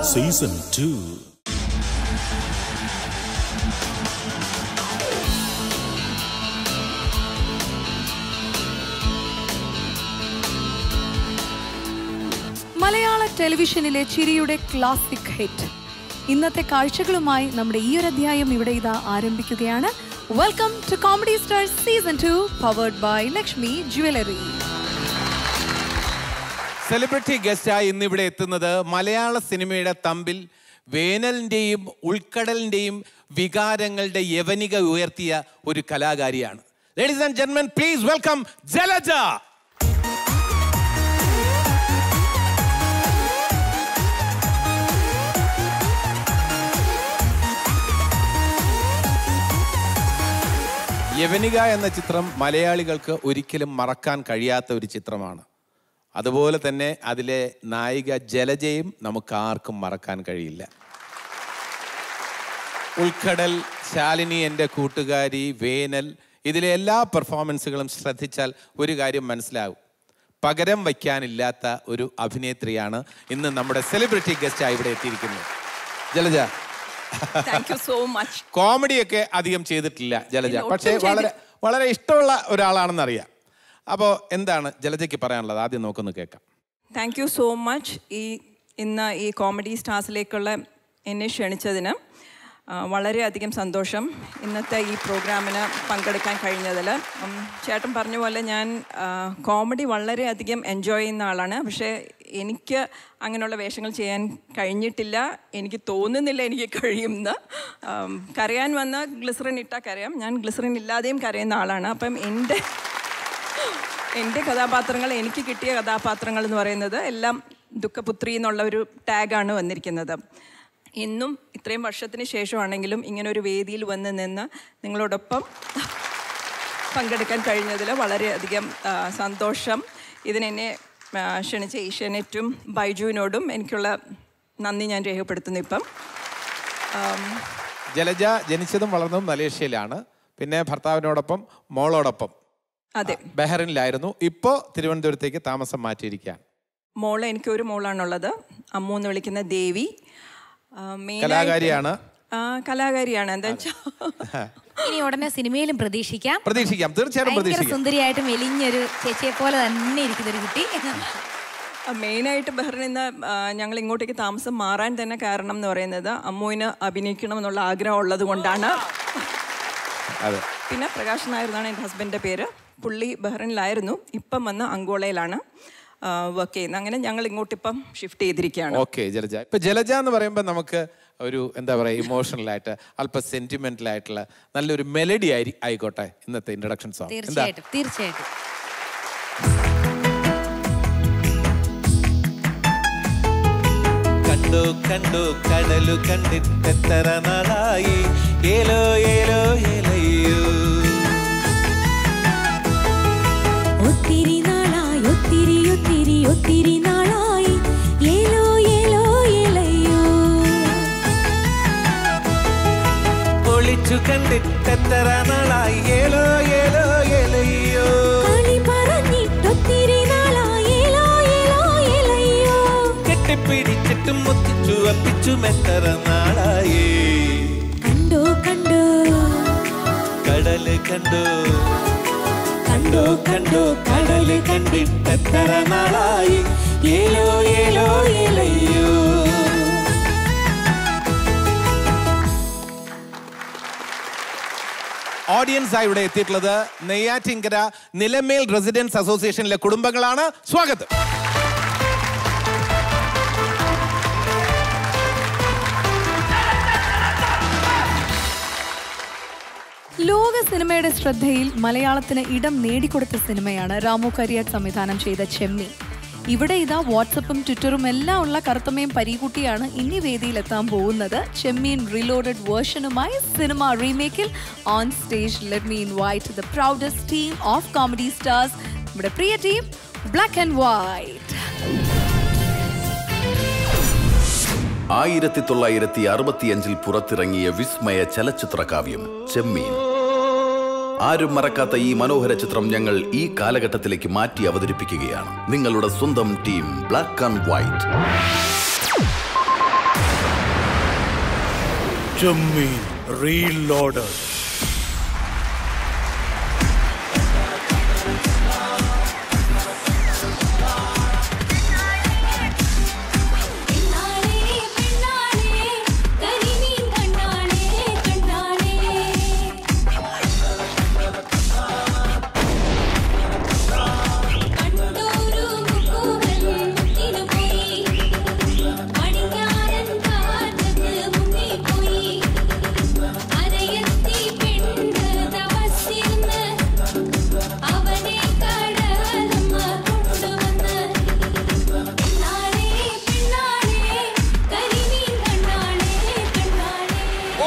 Season two മലയാള ടെലിവിഷനിലെ ചിരിയുടെ classic hit ഇന്നത്തെ കാഴ്ചകളുമായി നമ്മുടെ ഈ ഒരു അധ്യായം ഇവിടെ ഇതാ ആരംഭിക്കുകയാണ് welcome to comedy stars season two powered by Lakshmi jewellery celebrity ഗസ്റ്റായി ഇന്ന് ഇവിടെ എത്തുന്നത് മലയാള സിനിമയുടെ തമ്പിൽ വേനലിൻ്റെയും ഉൾക്കടലിൻ്റെയും വികാരങ്ങളുടെ യവനിക ഉയർത്തിയ ഒരു കലാകാരിയാണ് ലേഡീസ് ആൻഡ് ജെന്മൻ പ്ലീസ് വെൽക്കം ജലജ യവനിക എന്ന ചിത്രം മലയാളികൾക്ക് ഒരിക്കലും മറക്കാൻ കഴിയാത്ത ഒരു ചിത്രമാണ് അതുപോലെ തന്നെ അതിലെ നായിക ജലജയും നമുക്ക് ആർക്കും മറക്കാൻ കഴിയില്ല ഉൾക്കടൽ ശാലിനി എൻ്റെ കൂട്ടുകാരി വേനൽ ഇതിലെ എല്ലാ പെർഫോമൻസുകളും ശ്രദ്ധിച്ചാൽ ഒരു കാര്യം മനസ്സിലാവും പകരം വയ്ക്കാനില്ലാത്ത ഒരു അഭിനേത്രിയാണ് ഇന്ന് നമ്മുടെ സെലിബ്രിറ്റി ഗസ്റ്റായി ഇവിടെ എത്തിയിരിക്കുന്നത് Jalaja thank you so much കോമഡിയൊക്കെ അധികം ചെയ്തിട്ടില്ല ജലജ ഇല്ല, ഒട്ടും പക്ഷേ വളരെ വളരെ ഇഷ്ടമുള്ള ഒരാളാണെന്നറിയാം അപ്പോൾ എന്താണ് ജലജയ്ക്ക് പറയാനുള്ളത് ആദ്യം നോക്കൊന്ന് കേൾക്കാം താങ്ക് യു സോ മച്ച് ഈ ഇന്ന് ഈ കോമഡി സ്റ്റാർസിലേക്കുള്ള എന്നെ ക്ഷണിച്ചതിന് ആ, വളരെയധികം സന്തോഷം ഇന്നത്തെ ഈ പ്രോഗ്രാമിന് പങ്കെടുക്കാൻ കഴിഞ്ഞതിൽ ഉം, ചേട്ടൻ പറഞ്ഞ പോലെ ഞാൻ ആ, കോമഡി വളരെയധികം എൻജോയ് ചെയ്യുന്ന ആളാണ് പക്ഷേ എനിക്ക് അങ്ങനെയുള്ള വേഷങ്ങൾ ചെയ്യാൻ കഴിഞ്ഞിട്ടില്ല എനിക്ക് തോന്നുന്നില്ല എനിക്ക് കഴിയുമെന്ന് ആം, കരയാൻ വന്ന ഗ്ലിസറിൻ ഇട്ടാൽ കരയാം ഞാൻ ഗ്ലിസറിൻ ഇല്ലാതെയും കരയുന്ന ആളാണ് അപ്പം എൻ്റെ എൻ്റെ കഥാപാത്രങ്ങൾ എനിക്ക് കിട്ടിയ കഥാപാത്രങ്ങൾ എന്ന് പറയുന്നത് എല്ലാം ദുഃഖപുത്രി എന്നുള്ള ഒരു ടാഗാണ് വന്നിരിക്കുന്നത് ഇന്നും ഇത്രയും വർഷത്തിന് ശേഷമാണെങ്കിലും ഇങ്ങനെ ഒരു വേദിയിൽ വന്ന് നിന്ന് നിങ്ങളോടൊപ്പം പങ്കെടുക്കാൻ കഴിഞ്ഞതിൽ വളരെയധികം ആ, സന്തോഷം ഇതിനെന്നെ ആ, ക്ഷണിച്ച ഏഷ്യാനെറ്റും ബൈജുവിനോടും എനിക്കുള്ള നന്ദി ഞാൻ രേഖപ്പെടുത്തുന്നു ഇപ്പം ആം, ജലജ ജനിച്ചതും വളർന്നതും മലേഷ്യയിലാണ് പിന്നെ ഭർത്താവിനോടൊപ്പം മോളോടൊപ്പം അതെ ബഹറിനിലായിരുന്നു ഇപ്പോൾ തിരുവനന്തപുരത്തേക്ക് താമസം മാറ്റിയിരിക്കുകയാണ് മോള് എനിക്ക് ഒരു മോളാണുള്ളത് അമ്മു എന്ന് വിളിക്കുന്ന ദേവി ആ, main ആയിട്ട്- കലാകാരിയാണ്. ആ, കലാകാരിയാണ് എന്താ വെച്ചാൽ ഇനി ഉടനെ സിനിമയിലും പ്രതീക്ഷിക്കാം പ്രതീക്ഷിക്കാം തീർച്ചയായിട്ടും ഭയങ്കര പ്രതീക്ഷിക്കാം സുന്ദരിയായിട്ട് മെലിഞ്ഞൊരു ചേച്ചിയെ പോലെ തന്നെ ഇരിക്കുന്ന ഒരു കുട്ടി മെയിനായിട്ട് ബഹ്റിനിൽ നിന്ന് ആ, ഞങ്ങൾ ഇങ്ങോട്ടേക്ക് താമസം മാറാൻ തന്നെ കാരണം എന്ന് പറയുന്നത് അമ്മുവിന് അഭിനയിക്കണം എന്നുള്ള ആഗ്രഹം ഉള്ളത് കൊണ്ടാണ് അതെ പിന്നെ പ്രകാശ് നായർ എന്നാണ് എൻ്റെ ഹസ്ബൻഡിൻ്റെ പേര് പുള്ളി ബഹ്റിനിലായിരുന്നു ഇപ്പം വന്ന് അങ്കോളയിലാണ് വർക്ക് ചെയ്യുന്നത് അങ്ങനെ ഞങ്ങൾ ഇങ്ങോട്ടിപ്പം ഷിഫ്റ്റ് ചെയ്തിരിക്കുകയാണ് ഓക്കെ ജലജ ഇപ്പൊ ജലജ എന്ന് പറയുമ്പോൾ നമുക്ക് ഒരു എന്താ പറയുക ഇമോഷണൽ ആയിട്ട് അല്പം സെന്റിമെന്റൽ ആയിട്ടുള്ള നല്ലൊരു മെലഡി ആയി ആയിക്കോട്ടെ ഇന്നത്തെ ഇൻട്രഡക്ഷൻ സോങ് എന്താ തീർച്ചയായിട്ടും തീർച്ചയായിട്ടും കണ്ടു കണ്ടു കടലു കണ്ടിട്ടെത്ര നാളായി ഏലോ ഏലോ ഏലയ്യോ ഒത്തിരി നാളായി ഒത്തിരി ഒത്തിരി ഒത്തിരി നാളായി ഏലോ ഏലോ ഏലയ്യോ ഒളിച്ചു കണ്ടിട്ടെത്ര നാളായി ഏലോ ഏലോ ഏലയ്യോ കളി പറഞ്ഞിട്ടൊത്തിരി നാളായി ഏലോ ഏലോ ഏലയ്യോ കെട്ടിപ്പിടിച്ചിട്ടും മുത്തിച്ചു അപ്പിച്ചും എത്ര നാളായി കണ്ടോ കണ്ടോ കടല് കണ്ടു കണ്ടു കണ്ടു കടല് കണ്ടിട്ടെത്ര നാളായി ഏലോ ഏലോ ഏലയ്യോ ഓഡിയൻസ് ആയി ഇവിടെ എത്തിയിട്ടുള്ളത് നെയ്യാറ്റിങ്കര നിലമേൽ റെസിഡൻസ് അസോസിയേഷനിലെ കുടുംബങ്ങളാണ് സ്വാഗതം ലോക സിനിമയുടെ ശ്രദ്ധയിൽ മലയാളത്തിന് ഇടം നേടിക്കൊടുത്ത സിനിമയാണ് രാമു കരിയാട്ട് സംവിധാനം ചെയ്ത ചെമ്മി ഇവിടെ ഇതാ വാട്സപ്പും ട്വിറ്ററും എല്ലാം ഉള്ള കറുത്തമ്മയും പരീകുട്ടിയാണ് ഇനി വേദിയിൽ എത്താൻ പോകുന്നത് ചെമ്മീൻ റിലോഡഡ് വേർഷനുമായി സിനിമ റീമേക്കിൽ on stage let me invite the proudest team of comedy stars നമ്മുടെ പ്രിയ ടീം ബ്ലാക്ക് ആൻഡ് വൈറ്റ് ആയിരത്തി തൊള്ളായിരത്തി അറുപത്തിയഞ്ചിൽ പുറത്തിറങ്ങിയ വിസ്മയ ചലച്ചിത്ര കാവ്യം ചെമ്മീൻ ആരും മറക്കാത്ത ഈ മനോഹര ചിത്രം ഞങ്ങൾ ഈ കാലഘട്ടത്തിലേക്ക് മാറ്റി അവതരിപ്പിക്കുകയാണ് നിങ്ങളുടെ സ്വന്തം team black and white Chemmeen reload പെണ്ണാളേ പെണ്ണാളേ കരിമീൻ കണ്ണാളേ കണ്ണാളേ കണ്ടോരു മുക്കുവൻ മുത്തിനു പോയി പടിഞ്ഞാറൻ കാറ്റത്ത് മുങ്ങിപ്പോയി അരയത്തി പെണ്ണ് തപസ്സിരുന്ന് അവനെ കടലമ്മ കൊണ്ടുവന്ന് പെണ്ണാളേ പെണ്ണാളേ കരിമീൻ കണ്ണാളേ കണ്ണാളേ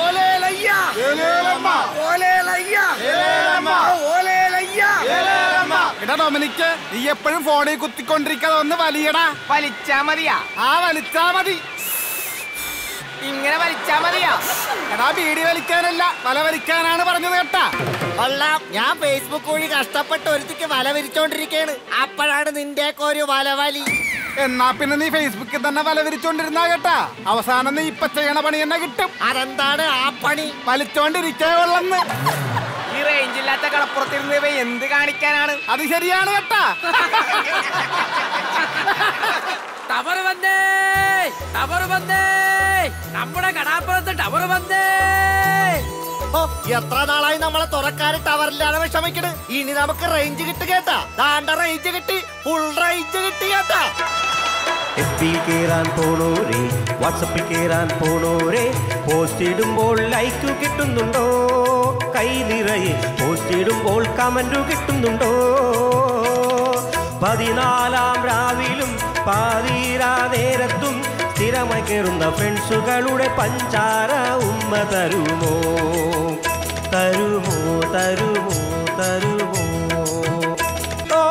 എടാ ഡൊമിനിക്ക് നീ എപ്പോഴും ഫോണിൽ കുത്തിക്കൊണ്ടിരിക്കാതെ ഒന്ന് വലിയടാ വലിച്ചാ മതിയാ ആ വലിച്ചാ മതി ഇങ്ങനെ വലിച്ചാ മതിയാ എടാ ബീഡി വലിക്കാനല്ല വല വലിക്കാനാണ് പറഞ്ഞത് കേട്ടാ കൊള്ളാം ഞാൻ ഫേസ്ബുക്ക് വഴി കഷ്ടപ്പെട്ട് ഒരുത്തിക്ക് വല വിരിച്ചോണ്ടിരിക്കയാണ് അപ്പോഴാണ് നിന്റെ ഒരു വലവലി എന്നാ പിന്നെ നീ ഫേസ്ബുക്കിൽ തന്നെ വല വിരിച്ചോണ്ടിരുന്നാ കേട്ടാ അവസാനം നീ ഇപ്പൊ ചെയ്യണ പണി തന്നെ കിട്ടും അതെന്താണ് ആ പണി വലിച്ചോണ്ടിരിക്കേ ഉള്ളന്ന് ഈ റേഞ്ച് ഇല്ലാത്ത കളപ്പുറത്തിരുന്ന് ഇവ എന്ത് കാണിക്കാനാണ് അത് ശരിയാണ് കേട്ടാ ടവർ വന്നേ ടവർ വന്നേ നമ്മുടെ കടാപ്പുറത്ത് ടവർ വന്നേ ഓ, എത്ര നാളായി നമ്മളെ തുറക്കാര് ടവറിലാണ് വിഷമിക്കണ് ഇനി നമുക്ക് റേഞ്ച് കിട്ടി കേട്ടാ ദാണ്ട റേഞ്ച് കിട്ടി ഫുൾ റേഞ്ച് കിട്ടി കേട്ടാ എഫ് ബി കേറാൻ പോണോരേ വാട്സപ്പിൽ കേറാൻ പോണോരേ പോസ്റ്റ് ഇടുമ്പോൾ ലൈക്ക് കിട്ടുന്നുണ്ടോ കൈ നിറയെ പോസ്റ്റ് ഇടുമ്പോൾ കമന്റ് കിട്ടുന്നുണ്ടോ പതിനാലാം രാവിലും പാതിരാ നേരത്തും സ്ഥിരമായി കയറുന്ന ഫ്രണ്ട്സുകളുടെ പഞ്ചാര ഉമ്മ തരുമോ തരുമോ തരുമോ തരുമോ ഓ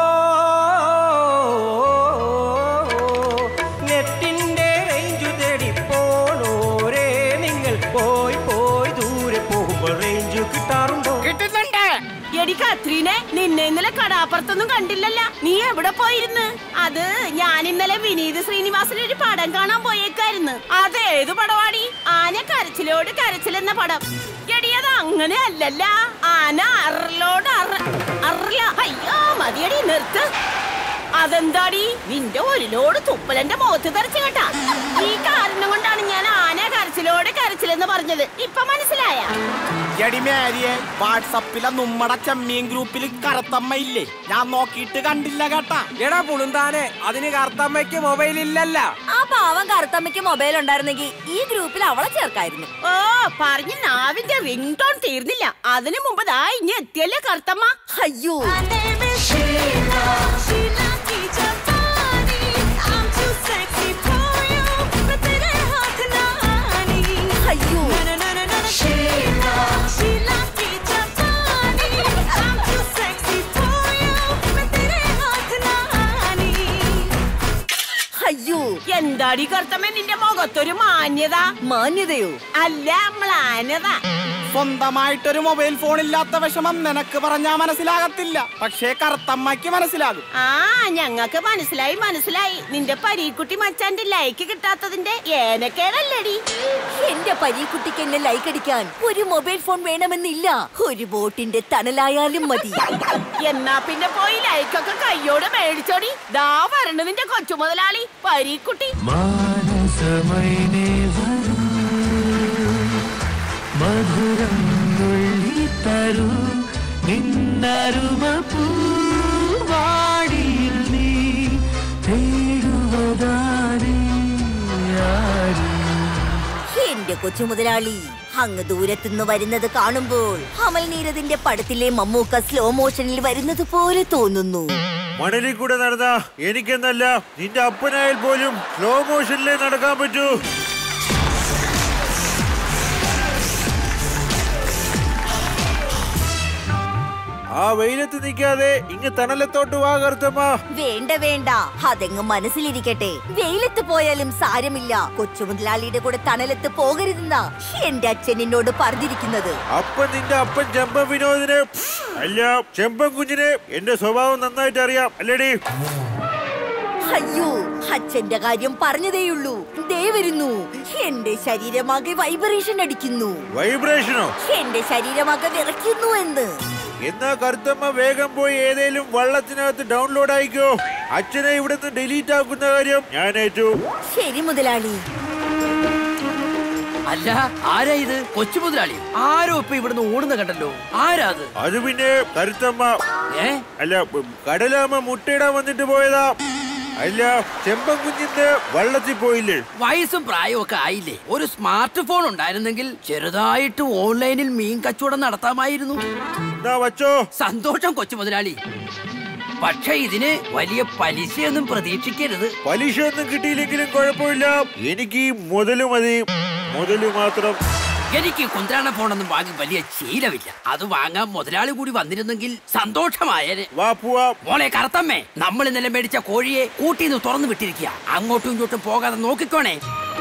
നെറ്റിന്റെ റേഞ്ച് തേടി പോണോരേ നിങ്ങൾ പോയി പോയി ദൂരെ പോകുമ്പോൾ റേഞ്ച് കിട്ടാറുണ്ടോ കിട്ടുന്നുണ്ട് എടി കത്രീനെ നിന്നെ ഇന്നലെ കടാപ്പുറത്തൊന്നും കണ്ടില്ലല്ല നീ എവിടെ പോയിരുന്ന് അത് ഞാൻ ഇന്നലെ വിനീത് ശ്രീനിവാസന്റെ ഒരു പടം കാണാൻ പോയേക്കായിരുന്നു അത് ഏത് പടവാടി ആന കരച്ചിലോട് കരച്ചിൽ എന്ന പടം എടി അത് അങ്ങനെ അല്ലല്ല ആന അറലോട് അറ അറല അയ്യോ മതിയടി നിർത്ത് അതെന്താടി നിന്റെ ഒരു ലോഡ് തുപ്പലന്റെ മുഖത്ത് തെറിച്ചു കേട്ടാ ഈ കാരണം കൊണ്ടാണ് ഞാൻ ആന കരച്ചിലോട് കരച്ചിലെന്ന് പറഞ്ഞത് ഇപ്പൊ മനസ്സിലായ എടി മേരിയെ വാട്സപ്പിലെ നമ്മടെ ചെമ്മീൻ ഗ്രൂപ്പിൽ കറുത്തമ്മ ഇല്ലേ ഞാൻ നോക്കിയിട്ട് കണ്ടില്ല കേട്ടാ എടാ പുളുന്താനെ അതിന് കറുത്തമ്മയ്ക്ക് മൊബൈൽ ഇല്ലല്ല ആ പാവം കറുത്തമ്മയ്ക്ക് മൊബൈൽ ഉണ്ടായിരുന്നെങ്കിൽ ഈ ഗ്രൂപ്പിൽ അവളെ ചേർക്കായിരുന്നു ഓ പറഞ്ഞ നാവിന്റെ റിംഗ് ടോൺ തീർന്നില്ല അതിനു മുമ്പ് ദാ ഇനി എത്തിയല്ലേ കറുത്തമ്മ അയ്യോ അയ്യോ അയ്യോ എന്താടി കറുത്തമ്മ നിന്റെ മുഖത്തൊരു മാന്യത മാന്യതയോ അല്ല മ്ലാനത സ്വന്തമായിട്ടൊരു മൊബൈൽ ഫോൺ ഇല്ലാത്ത വിഷമം നിനക്ക് പറഞ്ഞാ മനസ്സിലാകത്തില്ല പക്ഷേ കറുത്തമ്മയ്ക്ക് മനസ്സിലാകും ആ ഞങ്ങക്ക് മനസ്സിലായി മനസ്സിലായി നിന്റെ പരീക്കുട്ടി മച്ചാന്റെ ലൈക്ക് കിട്ടാത്തതിന്റെ ഏനക്കേടല്ലേടി എന്റെ പരീക്കുട്ടിക്ക് എന്നെ ലൈക്ക് അടിക്കാൻ ഒരു മൊബൈൽ ഫോൺ വേണമെന്നില്ല ഒരു ബോട്ടിന്റെ തണലായാലും മതി എന്നാ പിന്നെ പോയി ലൈക്കൊക്കെ കയ്യോട് മേടിച്ചോടി ദാ വരണ നിന്റെ കൊച്ചു മുതലാളി പരീക്കുട്ടി മാനസമൈനേ വരൂ മധുരം നുള്ളി തരൂ നിന്നരുമ പൂവാടിയിൽ നീ തേടുവതാരേ ആരും എന്റെ കൊച്ചു മുതലാളി അങ്ങ് ദൂരത്തുനിന്ന് വരുന്നത് കാണുമ്പോൾ അമൽ നീരദിന്റെ പടത്തിലെ മമ്മൂക്ക സ്ലോ മോഷനിൽ വരുന്നത് പോലെ തോന്നുന്നു മണലിൽ കൂടെ നടന്ന എനിക്കെന്നല്ല നിന്റെ അപ്പനായാൽ പോലും സ്ലോ മോഷനിലേ നടക്കാൻ പറ്റൂ ആ വെയിലത്ത് നിൽക്കാതെ ഇങ്ങ് തണലത്തോട്ട് വാ കറുത്തമ്മ വേണ്ട വേണ്ട അതെങ്ങ് മനസ്സിലിരിക്കട്ടെ വെയിലത്ത് പോയാലും സാരമില്ല കൊച്ചു മുതലാളിയുടെ കൂടെ തണലത്ത് പോകരുതെന്നാ എന്റെ അച്ഛൻ എന്നോട് പറഞ്ഞിരിക്കുന്നത് അപ്പൻ നിന്റെ അപ്പൻ ചെമ്പൻ വിനോദിനെ അല്ല ചെമ്പൻ കുഞ്ഞിനെ എന്റെ സ്വഭാവം നന്നായിട്ട് അറിയാം അല്ലേടി അയ്യോ അച്ഛന്റെ കാര്യം പറഞ്ഞതേയുള്ളൂ ദേ വരുന്നു എന്റെ ശരീരമാകെ വൈബ്രേഷൻ അടിക്കുന്നു വൈബ്രേഷനോ എന്റെ ശരീരമാകെ വിറയ്ക്കുന്നു എന്ന് എന്നാ കറുത്തമ്മ വേഗം പോയി ഏതേലും വള്ളത്തിനകത്ത് ഡൗൺലോഡ് ആയിക്കോ അച്ഛനെ ഇവിടുന്ന് ഡിലീറ്റ് ആക്കുന്ന കാര്യം ഞാൻ ഏറ്റു ശരി മുതലാളി അല്ല ആരാ ഇത് കൊച്ചു മുതലാളി ആരോ ഇപ്പൊ ഇവിടുന്ന് ഓടുന്ന കണ്ടല്ലോ ആരാ അത് അത് പിന്നെ കരുത്തമ്മ ഏ അല്ല ഉം, കടലാമ്മ മുട്ടയിടാൻ വന്നിട്ട് പോയതാ അല്ല ചെമ്പൻ കുഞ്ഞിന്റെ വള്ളത്തിൽ പോയില്ലേ വയസ്സും പ്രായവും ഒക്കെ ആയില്ലേ ഒരു സ്മാർട്ട് ഫോൺ ഉണ്ടായിരുന്നെങ്കിൽ ചെറുതായിട്ട് ഓൺലൈനിൽ മീൻ കച്ചവടം നടത്താമായിരുന്നു എന്നാ വച്ചോ സന്തോഷം കൊച്ചു മുതലാളി പക്ഷെ ഇതിന് വലിയ പലിശയൊന്നും പ്രതീക്ഷിക്കരുത് പലിശയൊന്നും കിട്ടിയില്ലെങ്കിലും കുഴപ്പമില്ല എനിക്ക് ഈ മുതല് മതി മുതല് മാത്രം എനിക്ക് കുന്ത്രാണ ഫോണൊന്നും വാങ്ങി വലിയ ശീലമില്ല അത് വാങ്ങാൻ മുതലാളി കൂടി വന്നിരുന്നെങ്കിൽ സന്തോഷമായേനെ വാ പോവാ മോളെ കറുത്തമ്മേ നമ്മൾ ഇന്നലെ മേടിച്ച കോഴിയെ കൂട്ടിന്ന് തുറന്നു വിട്ടിരിക്കുക അങ്ങോട്ടും ഇങ്ങോട്ടും പോകാതെ നോക്കിക്കോണേ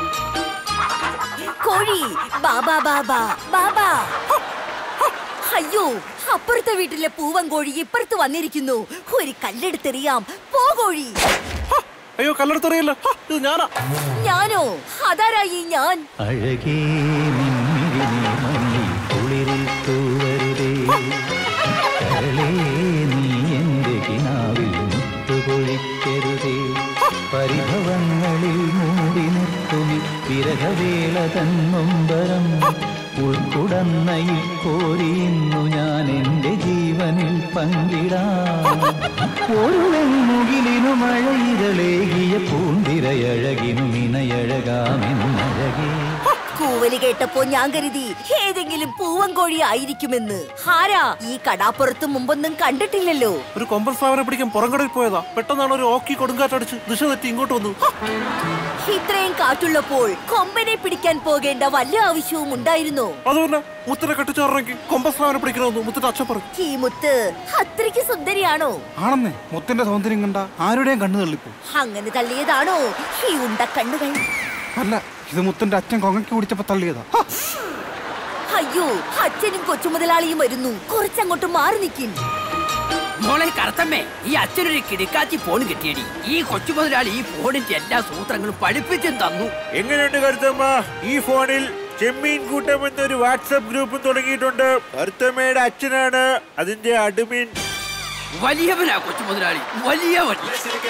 കോഴി ബാബാ ബാബാ ബാബാ അയ്യോ അപ്പുറത്തെ വീട്ടിലെ പൂവൻ കോഴി ഇപ്പുറത്ത് വന്നിരിക്കുന്നു ഒരു കല്ലെടുത്തെറിയാം പോ കോഴി അയ്യോ കല്ലെടുത്തറിയില്ല ഇത് ഞാനാ ഞാനോ അതാരായി ഞാൻ അഴകേ നിന്നിരിനി മഞ്ഞി കുളിരിൽ തൂവരുതേ കരളേ നീ എന്റെ കിനാവിൽ മുത്തുപൊഴിക്കരുതേ പരിഭവങ്ങളിൽ മൂടി നിർത്തുമി വിരഹവേള തന്നൊമ്പരം ഉൾക്കുടന്നയിൽ കോരിയുന്നു ഞാൻ എന്റെ ജീവനിൽ പങ്കിടാം ഒരു വെൺമുകിലിനു മഴയിതളേകിയ പൂന്തിരയഴകിനു മിനയഴകാമെന്നഴകേ കൂവല് കേട്ടപ്പോ ഞാൻ കരുതി ഏതെങ്കിലും പൂവൻ കോഴി ആയിരിക്കുമെന്ന് ആരാ ഈ കടാപ്പുറത്ത് മുമ്പൊന്നും കണ്ടിട്ടില്ലല്ലോ ഒരു കൊമ്പൻ സ്രാവിനെ പിടിക്കാൻ പുറംകടയിൽ പോയതാ പെട്ടെന്നാണ് ഒരു ഓക്കി കൊടുങ്കാറ്റടിച്ച് ദിശ തെറ്റി ഇങ്ങോട്ട് വന്നു ഇത്രയും കാറ്റുള്ളപ്പോൾ കൊമ്പനെ പിടിക്കാൻ പോകേണ്ട വല്ല ആവശ്യവും ഉണ്ടായിരുന്നോ അതുപോലെ മുത്തിനെ കെട്ടിച്ചേർന്നെങ്കിൽ കൊമ്പൻ സ്രാവിനെ പിടിക്കണമെന്ന് മുത്തിന്റെ അച്ഛൻ പറഞ്ഞു ഈ മുത്ത് അത്രയ്ക്ക് സുന്ദരിയാണോ ആണെന്നേ മുത്തിന്റെ സൗന്ദര്യം കണ്ട ആരുടെയും കണ്ണു തള്ളിപ്പോ അങ്ങനെ തള്ളിയതാണോ ഈ ഉണ്ട കണ്ണുകൾ അല്ല ഇത് മുത്തിന്റെ അച്ഛൻ കൊങ്ങയ്ക്ക് കുടിച്ചപ്പോ തള്ളിയതാ അയ്യോ അച്ഛനും കൊച്ചുമുതലാളിയും വരുന്നു കുറച്ചങ്ങോട്ട് മാറി നിൽക്കും മോളെ കറുത്തമ്മേ ഈ അച്ഛനൊരു കിടക്കാച്ചി ഫോൺ കിട്ടിയടി ഈ കൊച്ചു മുതലാളി ഈ ഫോണിന്റെ എല്ലാ സൂത്രങ്ങളും പഠിപ്പിച്ചും തന്നു എങ്ങനെയുണ്ട് കരുത്തമ്മ ഈ ഫോണിൽ ചെമ്മീൻ കൂട്ടം എന്നൊരു വാട്സപ്പ് ഗ്രൂപ്പും തുടങ്ങിയിട്ടുണ്ട് കരുത്തമ്മയുടെ അച്ഛനാണ് അതിന്റെ അഡ്മിൻ വലിയവനാ കൊച്ചു മുതലാളി വലിയവൻ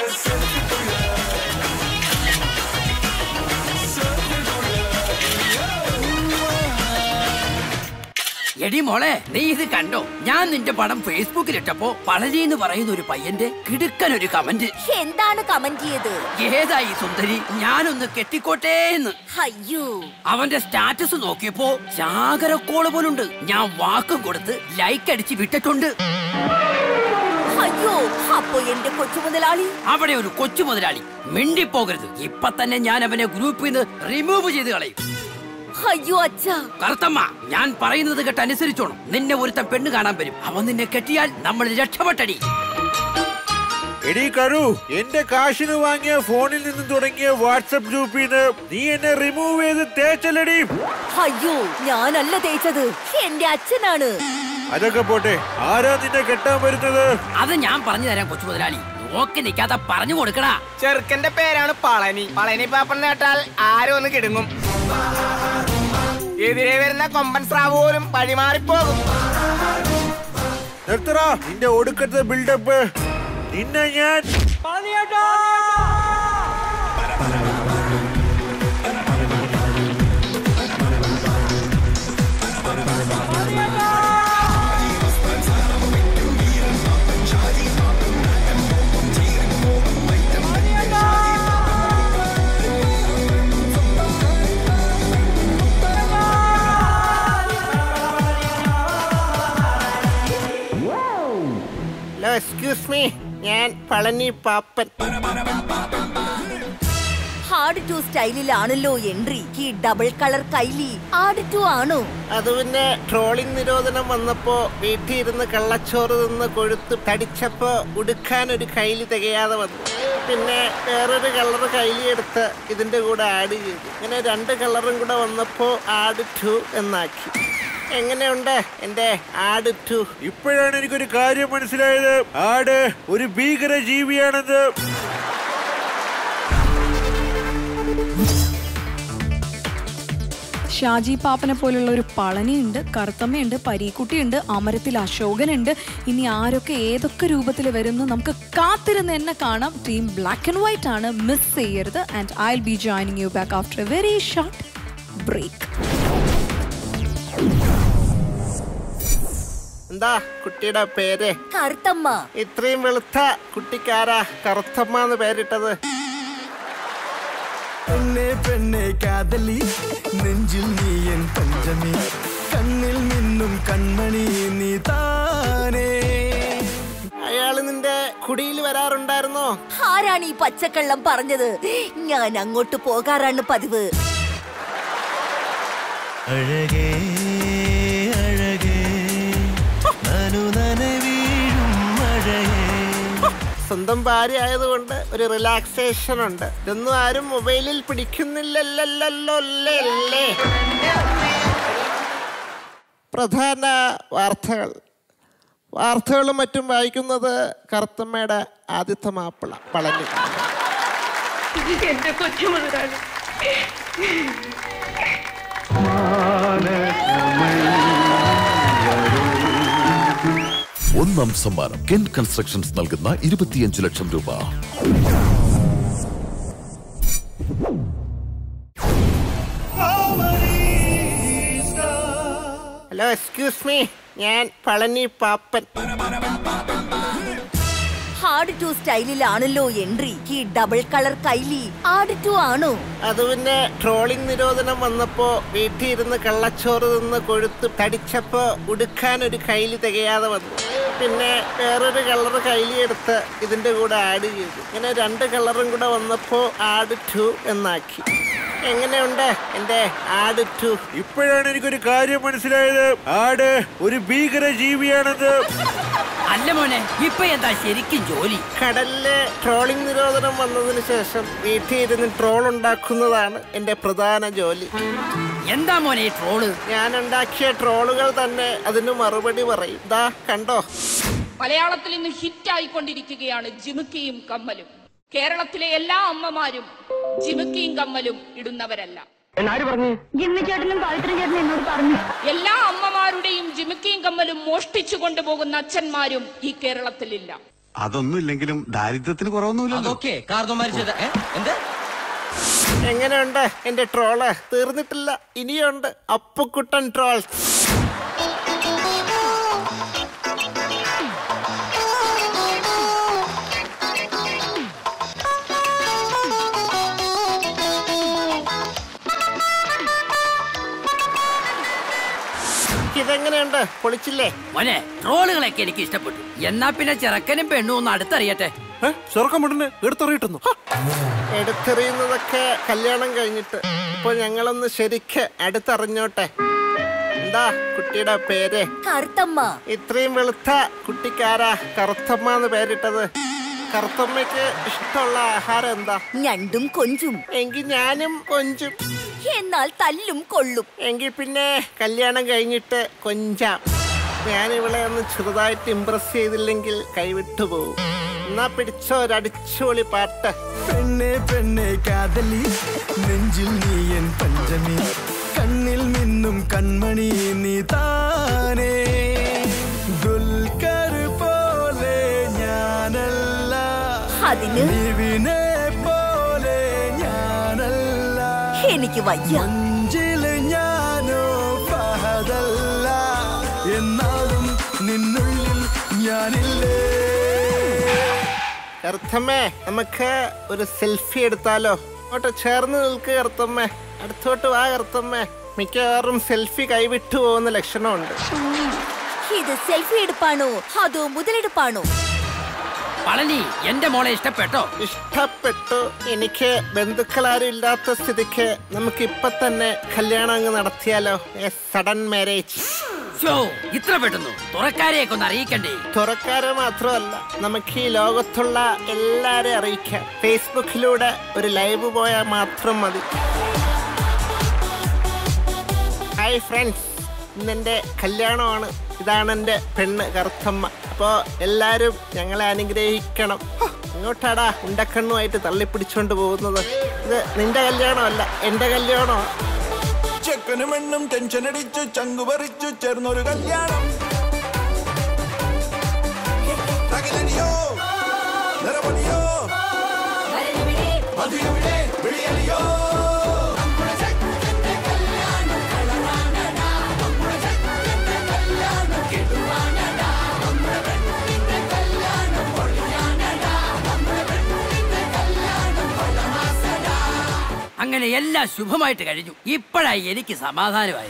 എടി മോളെ നീ ഇത് കണ്ടോ ഞാൻ നിന്റെ പടം ഫേസ്ബുക്കിൽ ഇട്ടപ്പോ പളനി എന്ന് പറയുന്ന ഒരു പയ്യന്റെ കിടുക്കൻ ഒരു കമന്റ് എന്താണ് കമന്റ് ചെയ്ത് ഏതായി സുന്ദരി ഞാനൊന്ന് കെട്ടിക്കോട്ടേ എന്ന് അയ്യോ അവന്റെ സ്റ്റാറ്റസ് നോക്കിയപ്പോ ചാകരക്കോള് പോലുണ്ട് ഞാൻ വാക്കും കൊടുത്ത് ലൈക്ക് അടിച്ച് വിട്ടിട്ടുണ്ട് അയ്യോ അപ്പൊ എന്റെ കൊച്ചുമുതലാളി അവിടെ ഒരു കൊച്ചു മുതലാളി മിണ്ടിപ്പോകരുത് ഇപ്പൊ തന്നെ ഞാൻ അവനെ ഗ്രൂപ്പിൽ നിന്ന് റിമൂവ് ചെയ്ത് കളയും അയ്യോ അച്ഛാ കറുത്തമ്മ ഞാൻ പറയുന്നത് കേട്ട് അനുസരിച്ചോണം നിന്നെ ഒരുത്തൻ പെണ്ണ് കാണാൻ വരും അവൻ നിന്നെ കെട്ടിയാൽ നമ്മൾ രക്ഷപ്പെട്ടടി എടീ കരു എന്റെ കാശിന് വാങ്ങിയ ഫോണിൽ നിന്ന് തുടങ്ങിയ വാട്സപ്പ് ഗ്രൂപ്പിൽ നിന്ന് നീ എന്നെ റിമൂവ് ചെയ്ത് തേച്ചല്ലടി അയ്യോ ഞാനല്ല തേച്ചത് എന്റെ അച്ഛനാണ് അതൊക്കെ പോട്ടെ ആരാ നിന്നെ കെട്ടാൻ വരുന്നത് അത് ഞാൻ പറഞ്ഞു തരാം കൊച്ചു മുതലാളി നോക്കി നിൽക്കാതെ പറഞ്ഞു കൊടുക്കടാ ചെറുക്കന്റെ പേരാണ് പളനി പളനി പാപ്പൻ നേട്ടാൽ ആരും ഒന്ന് കിടുങ്ങും എതിരെ വരുന്ന കൊമ്പൻ സ്രാവ് പോലും വഴിമാറിപ്പോകും നിർത്തറാ നിന്റെ ഒടുക്കത്തെ ബിൽഡപ്പ് നിന്നെ ഞാൻ ഹലോ എക്സ്ക്യൂസ് മീ ഞാൻ പളനി പാപ്പൻ ഹാർഡ് ടു സ്റ്റൈലിലാണല്ലോ എൻട്രി ഈ ഡബിൾ കളർ കൈലി ഹാർഡ് ടു ആണോ അത് പിന്നെ ട്രോളിംഗ് നിരോധനം വന്നപ്പോ വീട്ടിൽ ഇരുന്ന് കള്ളച്ചോറ് നിന്ന് കൊഴുത്ത് തടിച്ചപ്പോ ഉടുക്കാൻ ഒരു കൈലി തികയാതെ വന്നു പിന്നെ വേറൊരു കളർ കൈലി എടുത്ത് ഇതിന്റെ കൂടെ ആഡ് ചെയ്തു ഇങ്ങനെ രണ്ട് കളറും കൂടെ വന്നപ്പോ ആഡ് ടു എന്നാക്കി എങ്ങനെയുണ്ട് എന്റെ ആഡ് ടു ഇപ്പോഴാണ് എനിക്കൊരു കാര്യം മനസ്സിലായത് ആട് ഒരു ഭീകര ജീവിയാണെന്ന് ഷാജി പാപ്പനെ പോലുള്ള ഒരു പളനിയുണ്ട് കറുത്തമ്മയുണ്ട് പരീക്കുട്ടിയുണ്ട് അമരത്തിൽ അശോകനുണ്ട് ഇനി ആരൊക്കെ ഏതൊക്കെ രൂപത്തിൽ വരുന്നു നമുക്ക് കാത്തിരുന്ന് എന്നെ കാണാം ടീം ബ്ലാക്ക് ആൻഡ് വൈറ്റ് ആണ് മിസ് ചെയ്യരുത് and I be joining you back after a very short break എന്താ കുട്ടിയുടെ പേര് കറുത്തമ്മ ഇത്രയും വെളുത്ത കുട്ടിക്കാരാ കറുത്തമ്മ എന്ന് പേരിട്ടത് പെണ്ണെ പെണ്ണെ കാതലി നെഞ്ചിൽ നീ എൻ പഞ്ചമി കണ്ണിൽ മിന്നും കൺമണി നീ താനേ അയാള് നിന്റെ കുടിയിൽ വരാറുണ്ടായിരുന്നോ ആരാണ് ഈ പച്ചക്കള്ളം പറഞ്ഞത് ഞാൻ അങ്ങോട്ട് പോകാറാണ് പതിവ് അഴകേ അഴകേ നനു നനവീഴും മഴയേ സ്വന്തം ഭാര്യ ആയതുകൊണ്ട് ഒരു റിലാക്സേഷൻ ഉണ്ട് ഇതൊന്നും ആരും മൊബൈലിൽ പിടിക്കുന്നില്ലല്ലോ അല്ലേ പ്രധാന വാർത്തകൾ വാർത്തകളും മറ്റും വായിക്കുന്നത് കറുത്തമ്മയുടെ ആദ്യത്തെ മാപ്പിള പളനി എന്റെ കൊച്ചു മുതലാളി ഒന്നാം സമ്മാനം കെൻ കൺസ്ട്രക്ഷൻസ് നൽകുന്ന ഇരുപത്തിയഞ്ച് ലക്ഷം രൂപ ഹലോ എക്സ്ക്യൂസ് മീ ഞാൻ പളനി പാപ്പൻ ഹാർഡ് ടു സ്റ്റൈലിലാണല്ലോ എൻട്രി ഈ ഡബിൾ കളർ കൈലി ഹാർഡ് ടു ആണോ അത് പിന്നെ ട്രോളിംഗ് നിരോധനം വന്നപ്പോ വീട്ടിൽ ഇരുന്ന് കള്ളച്ചോറ് നിന്ന് കൊഴുത്ത് തടിച്ചപ്പോ ഉടുക്കാൻ ഒരു കൈലി തികയാതെ വന്നു പിന്നെ വേറൊരു കളർ കൈലി എടുത്ത് ഇതിന്റെ കൂടെ ആഡ് ചെയ്തു ഇങ്ങനെ രണ്ട് കളറും കൂടെ വന്നപ്പോ ആഡ് ടു എന്നാക്കി എങ്ങനെയുണ്ട് എന്റെ ആഡ് ടു ഇപ്പോഴാണ് എനിക്കൊരു കാര്യം മനസ്സിലായത് ആട് ഒരു ഭീകര ജീവിയാണെന്ന് അല്ല മോനെ ഇപ്പൊ എന്താ ശരിക്കും ജോലി കടലിലെ ട്രോളിംഗ് നിരോധനം വന്നതിന് ശേഷം വീട്ടിൽ ഇരുന്ന് ട്രോൾ ഉണ്ടാക്കുന്നതാണ് എന്റെ പ്രധാന ജോലി എന്താ മോനെ ഈ ട്രോള് ഞാൻ ഉണ്ടാക്കിയ ട്രോളുകൾ തന്നെ അതിന് മറുപടി പറയും ദാ കണ്ടോ മലയാളത്തിൽ ഇന്ന് ഹിറ്റായിക്കൊണ്ടിരിക്കുകയാണ് ജിമുക്കിയും കമ്മലും കേരളത്തിലെ എല്ലാ അമ്മമാരും ജിമുക്കിയും കമ്മലും ഇടുന്നവരല്ല എന്നാര് പറഞ്ഞു ജിമ്മി ചേട്ടനും പവിത്ര ചേട്ടനും എന്നോട് പറഞ്ഞു എല്ലാ അമ്മമാരുടെയും ജിമുക്കിയും കമ്മലും മോഷ്ടിച്ചു കൊണ്ടുപോകുന്ന അച്ഛന്മാരും ഈ കേരളത്തിലില്ല അതൊന്നും ഇല്ലെങ്കിലും ദാരിദ്ര്യത്തിന് കുറവൊന്നുമില്ല അതൊക്കെ കാർന്നോമാര് ചെയ്ത ഏ? എന്ത് എങ്ങനെയുണ്ട് എന്റെ ട്രോള് തീർന്നിട്ടില്ല ഇനിയുണ്ട് അപ്പുക്കുട്ടൻ ട്രോൾ ഇതെങ്ങനെയുണ്ട് പൊളിച്ചില്ലേ മോനെ ട്രോളുകളൊക്കെ എനിക്ക് ഇഷ്ടപ്പെട്ടു എന്നാ പിന്നെ ചെറുക്കനും പെണ്ണും ഒന്ന് അടുത്തറിയട്ടെ ചെറുക്കം പെണ്ണിനെ എടുത്തറിയിട്ടുന്നു എടുത്തെറിയുന്നതൊക്കെ കല്യാണം കഴിഞ്ഞിട്ട് ഇപ്പൊ ഞങ്ങളൊന്ന് ശരിക്ക് അടുത്തറിഞ്ഞോട്ടെ എന്താ കുട്ടിയുടെ പേര് കറുത്തമ്മ ഇത്രയും വെളുത്ത കുട്ടിക്കാരാ കറുത്തമ്മ എന്ന് പേരിട്ടത് കറുത്തമ്മയ്ക്ക് ഇഷ്ടമുള്ള ആഹാരം എന്താ ഞണ്ടും കൊഞ്ചും എങ്കിൽ ഞാനും കൊഞ്ചും എന്നാൽ തല്ലും കൊള്ളും എങ്കിൽ പിന്നെ കല്യാണം കഴിഞ്ഞിട്ട് കൊഞ്ചാം ഞാൻ ഇവളെ ഒന്ന് ചെറുതായിട്ട് ഇമ്പ്രസ് ചെയ്തില്ലെങ്കിൽ കൈവിട്ടു പോകും എന്നാ പിടിച്ചോ ഒരു അടിച്ചുപൊളി പാട്ട് പെണ്ണെ പെണ്ണെ കാതലി നെഞ്ചിൽ നീ എൻ പഞ്ചമി കണ്ണിൽ മിന്നും കൺമണി നീ താനേ ദുൽഖർ പോലെ ഞാനല്ല അതിന് നിവിനെ പോലെ ഞാനല്ല എനിക്ക് വയ്യ മഞ്ചില് ഞാനോ ഫഹദല്ല എന്നാലും നിന്നുള്ളിൽ ഞാനില്ലേ കറുത്തമ്മേ നമുക്ക് ഒരു സെൽഫി എടുത്താലോ അങ്ങോട്ട് ചേർന്ന് നിൽക്ക് കറുത്തമ്മേ അടുത്തോട്ട് വാ കറുത്തമ്മേ മിക്കവാറും സെൽഫി കൈവിട്ടു പോകുന്ന ലക്ഷണമുണ്ട് ഇത് സെൽഫി എടുപ്പാണോ അതോ മുതലെടുപ്പാണോ പളനി എന്റെ മോളെ ഇഷ്ടപ്പെട്ടോ ഇഷ്ടപ്പെട്ടു എനിക്ക് ബന്ധുക്കളാരും ഇല്ലാത്ത സ്ഥിതിക്ക് നമുക്ക് ഇപ്പൊ തന്നെ കല്യാണം അങ്ങ് നടത്തിയാലോ സഡൻ മാരേജ് ഷോ ഇത്ര പെട്ടെന്നു തുറക്കാരെയൊക്കെ ഒന്ന് അറിയിക്കണ്ടേ തുറക്കാരെ മാത്രമല്ല നമുക്ക് ഈ ലോകത്തുള്ള എല്ലാരെയും അറിയിക്കാം ഫേസ്ബുക്കിലൂടെ ഒരു ലൈവ് പോയാൽ മാത്രം മതി ഹായ് ഫ്രണ്ട്സ് ഇന്നെൻ്റെ കല്യാണമാണ് ഇതാണ് എൻ്റെ പെണ്ണ് കറുത്തമ്മ അപ്പോൾ എല്ലാവരും ഞങ്ങളെ അനുഗ്രഹിക്കണം ഹോ, ഇങ്ങോട്ടാടാ ഉണ്ടക്കണ്ണുമായിട്ട് തള്ളിപ്പിടിച്ചുകൊണ്ട് പോകുന്നത് ഇത് നിന്റെ കല്യാണമല്ല എൻ്റെ കല്യാണമാണ് അച്ഛനും എണ്ണും ടെൻഷൻ അടിച്ചു ചങ്കു പറിച്ചു ചേർന്നൊരു കല്യാണം തകിലടിയോ നിറപൊലിയോ മധുരവിടെ വിളിയലിയോ അങ്ങനെ എല്ലാം ശുഭമായിട്ട് കഴിഞ്ഞു ഇപ്പോഴായി എനിക്ക് സമാധാനമായി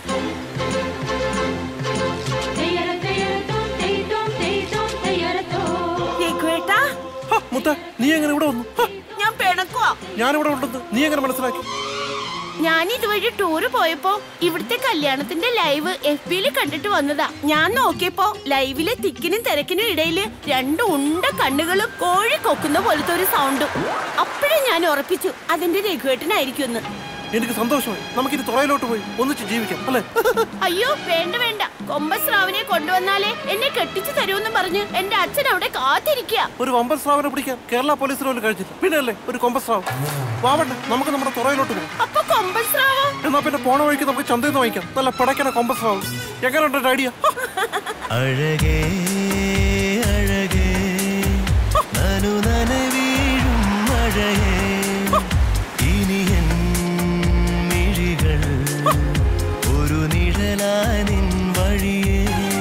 രഘുവേട്ടാ മുത്ത നീ എങ്ങനെ ഇവിടെ വന്നു ഹ, ഞാൻ പിണക്കുവാ ഞാനിവിടെ ഉണ്ടെന്ന് നീ എങ്ങനെ മനസ്സിലാക്കി ഞാൻ ഇതുവഴി ടൂറ് പോയപ്പോ ഇവിടുത്തെ കല്യാണത്തിന്റെ ലൈവ് എഫ് ബിയിൽ കണ്ടിട്ട് വന്നതാ ഞാൻ നോക്കിയപ്പോ ലൈവിലെ തിക്കിനും തിരക്കിനും ഇടയില് രണ്ട് ഉണ്ട കണ്ണുകളും കോഴി കൊക്കുന്ന പോലത്തെ ഒരു സൗണ്ടും അപ്പോഴേ ഞാൻ ഉറപ്പിച്ചു അതിന്റെ രഘുവേട്ടനായിരിക്കും എനിക്ക് സന്തോഷമായി നമുക്കിനി തുറയിലോട്ട് പോയി ഒന്നിച്ച് ജീവിക്കാം അല്ലേ അയ്യോ വേണ്ട വേണ്ട കൊമ്പസ് റാവിനെ കൊണ്ടുവന്നാലേ എന്നെ കെട്ടിച്ചു തരുമെന്ന് പറഞ്ഞ് എന്റെ അച്ഛൻ അവിടെ കാത്തിരിക്കുക ഒരു വമ്പൻ സ്രാവിനെ പിടിക്കാൻ കേരള പോലീസിന് പോലും കഴിഞ്ഞില്ല പിന്നെ അല്ലേ ഒരു കൊമ്പസ് സ്രാവ് വാവണ്ട നമുക്ക് നമ്മുടെ തുറയിലോട്ട് പോകാം അപ്പൊ കൊമ്പസ് റാവോ എന്നാ പിന്നെ പോണ വഴിക്ക് നമുക്ക് ചന്തയിൽ നിന്ന് വാങ്ങിക്കാം നല്ല പിടയ്ക്കണ കൊമ്പസ് സ്രാവ് എങ്ങനെയുണ്ട് ഐഡിയ അഴകേ അഴകേ നനു നനവീഴും മഴയേ ഇനി എൻ മിഴികൾ ഒരു നിഴലായി നിൻ വഴിയേ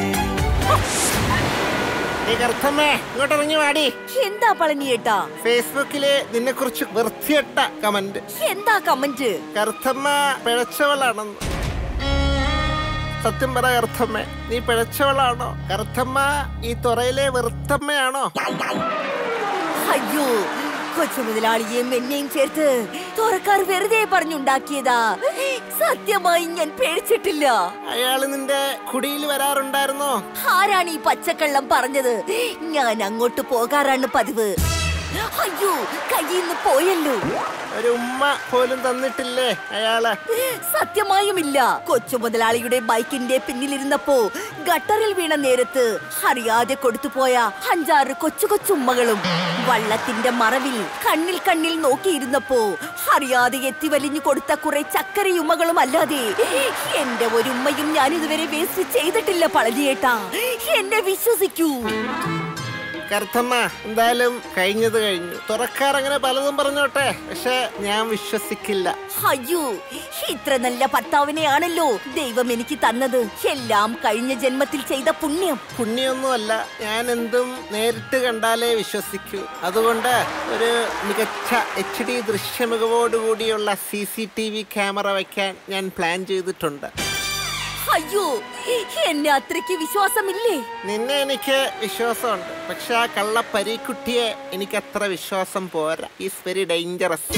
നീ കറുത്തമ്മേ ഇങ്ങോട്ട് ഇറങ്ങി വാടി എന്താ പളനിയേട്ടാ ഫേസ്ബുക്കില് നിന്നെ കുറിച്ച് വൃത്തിയട്ട കമന്റ് എന്താ കമന്റ് കറുത്തമ്മ പിഴച്ചവളാണെന്ന് സത്യം പറ കറുത്തമ്മ നീ പിഴച്ചവളാണോ കറുത്തമ്മ ഈ തുറയിലെ വെറുത്തമ്മയാണോ അയ്യോ കൊച്ചു മുതലാളിയെയും എന്നെയും ചേർത്ത് തുറക്കാർ വെറുതെ പറഞ്ഞുണ്ടാക്കിയതാ സത്യമായി ഞാൻ പേടിച്ചിട്ടില്ല അയാള് നിന്റെ കുടിയിൽ വരാറുണ്ടായിരുന്നോ ആരാണ് ഈ പച്ചക്കള്ളം പറഞ്ഞത് ഞാൻ അങ്ങോട്ട് പോകാറാണ് പതിവ് അയ്യോ കയ്യിൽ നിന്ന് പോയല്ലോ ഒരു ഉമ്മ പോലും തന്നിട്ടില്ലേ അയാള് സത്യമായുമില്ല കൊച്ചു മുതലാളിയുടെ ബൈക്കിന്റെ പിന്നിലിരുന്നപ്പോ ഗട്ടറിൽ വീണ നേരത്ത് അറിയാതെ കൊടുത്തുപോയ അഞ്ചാറ് കൊച്ചു കൊച്ചുമ്മകളും വള്ളത്തിന്റെ മറവിൽ കണ്ണിൽ കണ്ണിൽ നോക്കിയിരുന്നപ്പോ അറിയാതെ എത്തി വലിഞ്ഞു കൊടുത്ത കുറെ ചക്കരയുമ്മകളും അല്ലാതെ എന്റെ ഒരു ഉമ്മയും ഞാൻ ഇതുവരെ വേസ്റ്റ് ചെയ്തിട്ടില്ല പളനിയേട്ടാ എന്നെ വിശ്വസിക്കൂ കറുത്തമ്മ എന്തായാലും കഴിഞ്ഞത് കഴിഞ്ഞു തുറക്കാർ അങ്ങനെ പലതും പറഞ്ഞോട്ടെ പക്ഷെ ഞാൻ വിശ്വസിക്കില്ല അയ്യോ ഇത്ര നല്ല ഭർത്താവിനെയാണല്ലോ ദൈവം എനിക്ക് തന്നത് എല്ലാം കഴിഞ്ഞ ജന്മത്തിൽ ചെയ്ത പുണ്യം പുണ്യൊന്നുമല്ല ഞാൻ എന്തും നേരിട്ട് കണ്ടാലേ വിശ്വസിക്കൂ അതുകൊണ്ട് ഒരു മികച്ച എച്ച് ഡി ദൃശ്യമികവോടുകൂടിയുള്ള C C T V camera വയ്ക്കാൻ ഞാൻ പ്ലാൻ ചെയ്തിട്ടുണ്ട് അയ്യോ എന്നെ അത്രയ്ക്ക് വിശ്വാസമില്ലേ നിന്നെ എനിക്ക് വിശ്വാസമുണ്ട് പക്ഷെ ആ കള്ള പരീക്കുട്ടിയെ എനിക്ക് അത്ര വിശ്വാസം പോരാ ഈസ് വെരി ഡേഞ്ചറസ്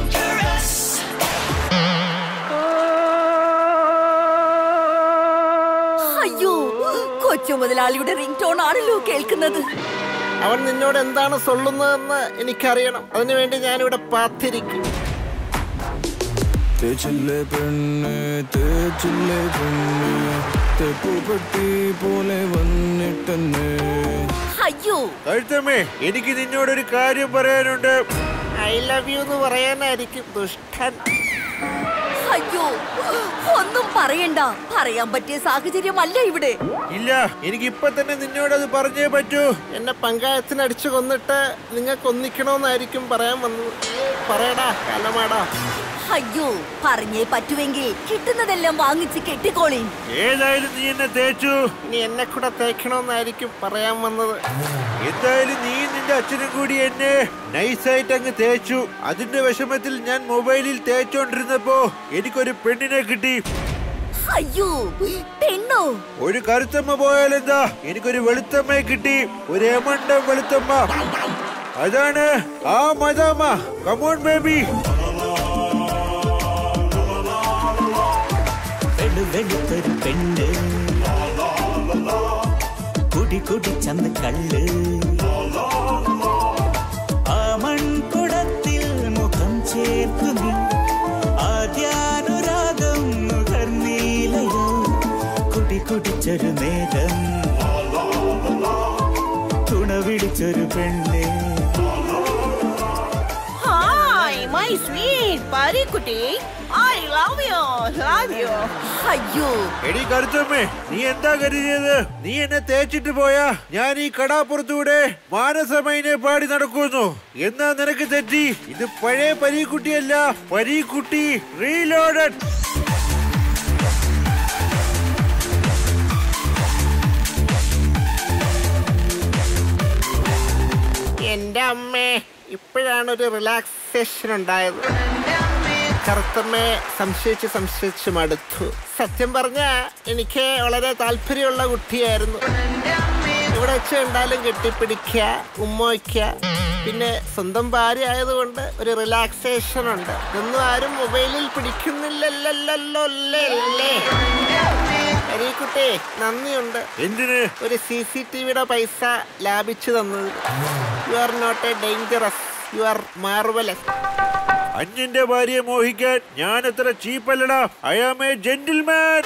അയ്യോ കൊച്ചു മുതലാളിയുടെ റിംഗ് ടോൺ ആണല്ലോ കേൾക്കുന്നത് അവൻ നിന്നോട് എന്താണ് സൊല്ലുന്നതെന്ന് എനിക്കറിയണം അതിനുവേണ്ടി ഞാനിവിടെ പാത്തിരിക്കും തേച്ചില്ലേ പെണ്ണ് തേച്ചില്ലേ പെണ്ണ് തെപ്പുപെട്ടി പോലെ വന്നിട്ടെന്നെ അയ്യോ കഴുത്തമ്മേ എനിക്ക് നിന്നോടൊരു കാര്യം പറയാനുണ്ട് ഐ ലവ് യു എന്ന് പറയാനായിരിക്കും ദുഷ്ടൻ അയ്യോ ഒന്നും പറയണ്ട പറയാൻ പറ്റിയ സാഹചര്യമല്ല ഇവിടെ ഇല്ല എനിക്ക് ഇപ്പൊ തന്നെ നിന്നോട് അത് പറഞ്ഞേ പറ്റൂ എന്നെ പങ്കായത്തിന് അടിച്ചു കൊന്നിട്ട് നിങ്ങൾക്ക് ഒന്നിക്കണോന്നായിരിക്കും പറയാൻ വന്നത് പറയടാ കലമാടാ അയ്യോ പറഞ്ഞേ പറ്റുമെങ്കിൽ കിട്ടുന്നതെല്ലാം വാങ്ങിച്ച് കെട്ടിക്കോളി ഏതായാലും നീ എന്നെ തേച്ചു ഇനി എന്നെ കൂടെ തേക്കണോന്നായിരിക്കും പറയാൻ വന്നത് എന്തായാലും നീ നിന്റെ അച്ഛനും കൂടി എന്നെ നൈസായിട്ട് അങ്ങ് തേച്ചു അതിന്റെ വിഷമത്തിൽ ഞാൻ മൊബൈലിൽ തേച്ചോണ്ടിരുന്നപ്പോ എനിക്കൊരു പെണ്ണിനെ കിട്ടി അയ്യോ പെണ്ണോ ഒരു കറുത്തമ്മ പോയാലെന്താ എനിക്കൊരു വെളുത്തമ്മയെ കിട്ടി ഒരു ഏമണ്ടം വെളുത്തമ്മ അതാണ് ആ മദാമ കമോൺ ബേബി വെളുവെളുത്തൊരു പെണ്ണ് കുടി കുടിച്ചന്ന് കള്ള് ആ മൺകുടത്തിൽ മുഖം ചേർത്തു നീ ആദ്യാനുരാഗം നുകർന്നീലയോ കുടി കുടിച്ചൊരു നേരം തുണ വിളിച്ചൊരു പെണ്ണ് hi my sweet Pareekutty I love you love you അയ്യോ എടി കരുത്തമ്മേ നീ എന്താ കരുതിയത് നീ എന്നെ തേച്ചിട്ട് പോയാ ഞാൻ ഈ കടാപ്പുറത്തൂടെ മാനസമൈനെ പാടി നടക്കുന്നു എന്നാ നിനക്ക് തെറ്റി ഇത് പഴയ പരീക്കുട്ടിയല്ല പരീക്കുട്ടി റീലോഡഡ് എന്റെ അമ്മേ ഇപ്പോഴാണ് ഒരു റിലാക്സേഷൻ ഉണ്ടായത് കറുത്തമ്മയെ സംശയിച്ച് സംശയിച്ച് മടുത്തു സത്യം പറഞ്ഞ എനിക്ക് വളരെ താല്പര്യമുള്ള കുട്ടിയായിരുന്നു ഇവിടെ വെച്ച് കണ്ടാലും കെട്ടിപ്പിടിക്കുക ഉമ്മ പിന്നെ സ്വന്തം ഭാര്യ ആയതുകൊണ്ട് ഒരു റിലാക്സേഷൻ ഉണ്ട് ഇതൊന്നും ആരും മൊബൈലിൽ പിടിക്കുന്നില്ലല്ലോ അല്ലേ കുട്ടി നന്ദിയുണ്ട് എന്തിന് ഒരു സി സി ടി വിയുടെ പൈസ ലാഭിച്ചു തന്നത് you are not a dangerous you are marvellous അന്യന്റെ ഭാര്യയെ മോഹിക്കാൻ ഞാൻ അത്ര ചീപ്പല്ലടാ ഐ ആം എ ജെന്റിൽമാൻ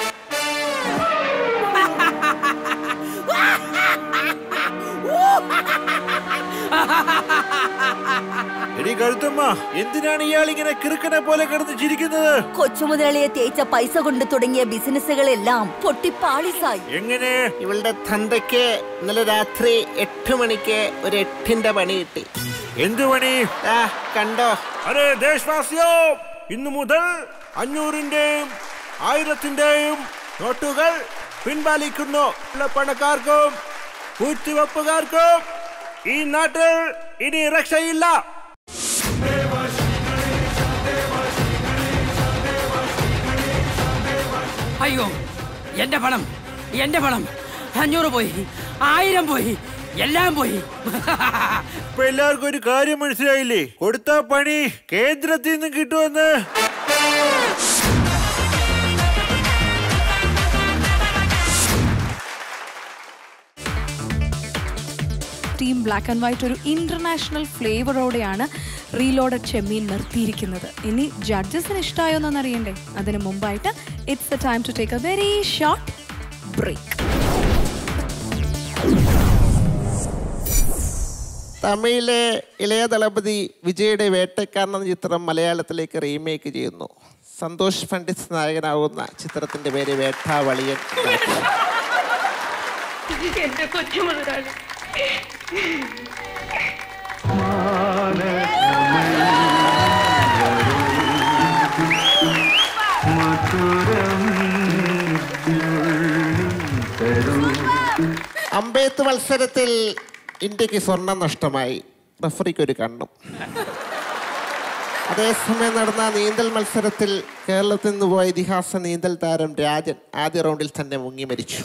എടി കഴുത്തമ്മ എന്തിനാണ് ഇയാൾ ഇങ്ങനെ കിറുക്കനെ പോലെ കിടന്ന് ചിരിക്കുന്നത് കൊച്ചുമുതലാളിയെ തേച്ച പൈസ കൊണ്ട് തുടങ്ങിയ ബിസിനസ്സുകളെല്ലാം പൊട്ടിപ്പാളിസായി എങ്ങനെ ഇവളുടെ തന്തയ്ക്ക് ഇന്നലെ രാത്രി എട്ട് മണിക്ക് ഒരു എട്ടിന്റെ പണി കിട്ടി എന്തു പണി ആ കണ്ടോ അരെ ദേശവാസിയോ ഇന്നു മുതൽ അഞ്ഞൂറിന്റെയും ആയിരത്തിന്റെയും നോട്ടുകൾ പിൻവലിക്കുന്നു ഉള്ള പണക്കാർക്കും പൂഴ്ത്തിവെപ്പുകാർക്കും ഈ നാട്ടിൽ ഇനി രക്ഷയില്ല അയ്യോ എന്റെ പണം എന്റെ പണം അഞ്ഞൂറ് പോയി ആയിരം പോയി എല്ലാം പോയി ഇപ്പൊ എല്ലാവർക്കും ഒരു കാര്യം മനസ്സിലായില്ലേ കൊടുത്ത പണി കേന്ദ്രത്തിൽ നിന്ന് കിട്ടുമെന്ന് ടീം ബ്ലാക്ക് ആൻഡ് വൈറ്റ് ഒരു ഇന്റർനാഷണൽ ഫ്ലേവറോടെയാണ് റീലോഡഡ് ചെമ്മീൻ നിർത്തിയിരിക്കുന്നത് ഇനി ജഡ്ജസിന് ഇഷ്ടമായോ എന്നൊന്ന് അറിയണ്ടേ അതിന് മുമ്പായിട്ട് it's the time to take a very short break തമിഴിലെ ഇളയ ദളപതി വിജയുടെ വേട്ടക്കാരൻ എന്ന ചിത്രം മലയാളത്തിലേക്ക് റീമേക്ക് ചെയ്യുന്നു സന്തോഷ് പണ്ഡിറ്റ് നായകനാകുന്ന ചിത്രത്തിന്റെ പേര് വേട്ടാവളിയൻ എന്നാണ്. എന്റെ കൊച്ചു മുതലാളി അമ്പെയ്ത്ത് മത്സരത്തിൽ ഇന്ത്യക്ക് സ്വർണം നഷ്ടമായി റഫറിക്ക് ഒരു കണ്ണും അതേസമയം നടന്ന നീന്തൽ മത്സരത്തിൽ കേരളത്തിൽ നിന്ന് പോയ ഇതിഹാസ നീന്തൽ താരം രാജൻ ആദ്യ റൗണ്ടിൽ തന്നെ മുങ്ങി മരിച്ചു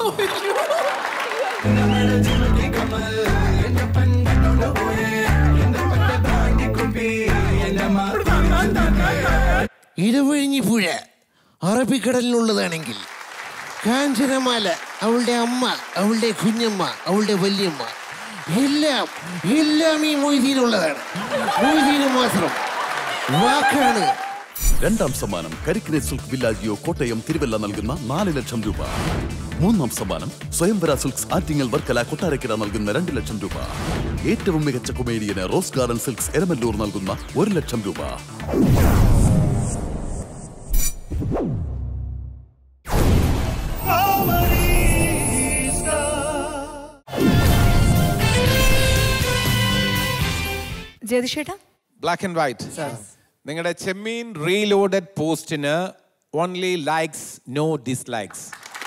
ഇടവഴിഞ്ഞി പുഴ അറബിക്കടലിനുള്ളതാണെങ്കിൽ കാഞ്ചനമാല അവളുടെ അമ്മ അവളുടെ കുഞ്ഞമ്മ അവളുടെ വല്യമ്മ എല്ലാം എല്ലാം ഈ മൊയ്തീനുള്ളതാണ് മൊയ്തീന് മാത്രം വാക്കാണ് രണ്ടാം സമ്മാനം കരിക്കിനെ സിൽക്ക് വില്ലാജിയോ കോട്ടയം തിരുവല്ല നൽകുന്ന നാല് ലക്ഷം രൂപ മൂന്നാം സമ്മാനം സ്വയംവര സിൽക്സ് ആറ്റിങ്ങൽ വർക്കല കൊട്ടാരക്കര നൽകുന്ന രണ്ട് ലക്ഷം രൂപ ഏറ്റവും മികച്ച കൊമേഡിയന് റോസ് ഗാർഡൻ സിൽക്സ് എരമല്ലൂർ നൽകുന്ന ഒരു ലക്ഷം രൂപ ജ്യോതിഷേട്ടാ ബ്ലാക്ക് ആൻഡ് വൈറ്റ് നിങ്ങളുടെ ചെമ്മീൻ റീലോഡഡ് പോസ്റ്റിന് only likes no dislikes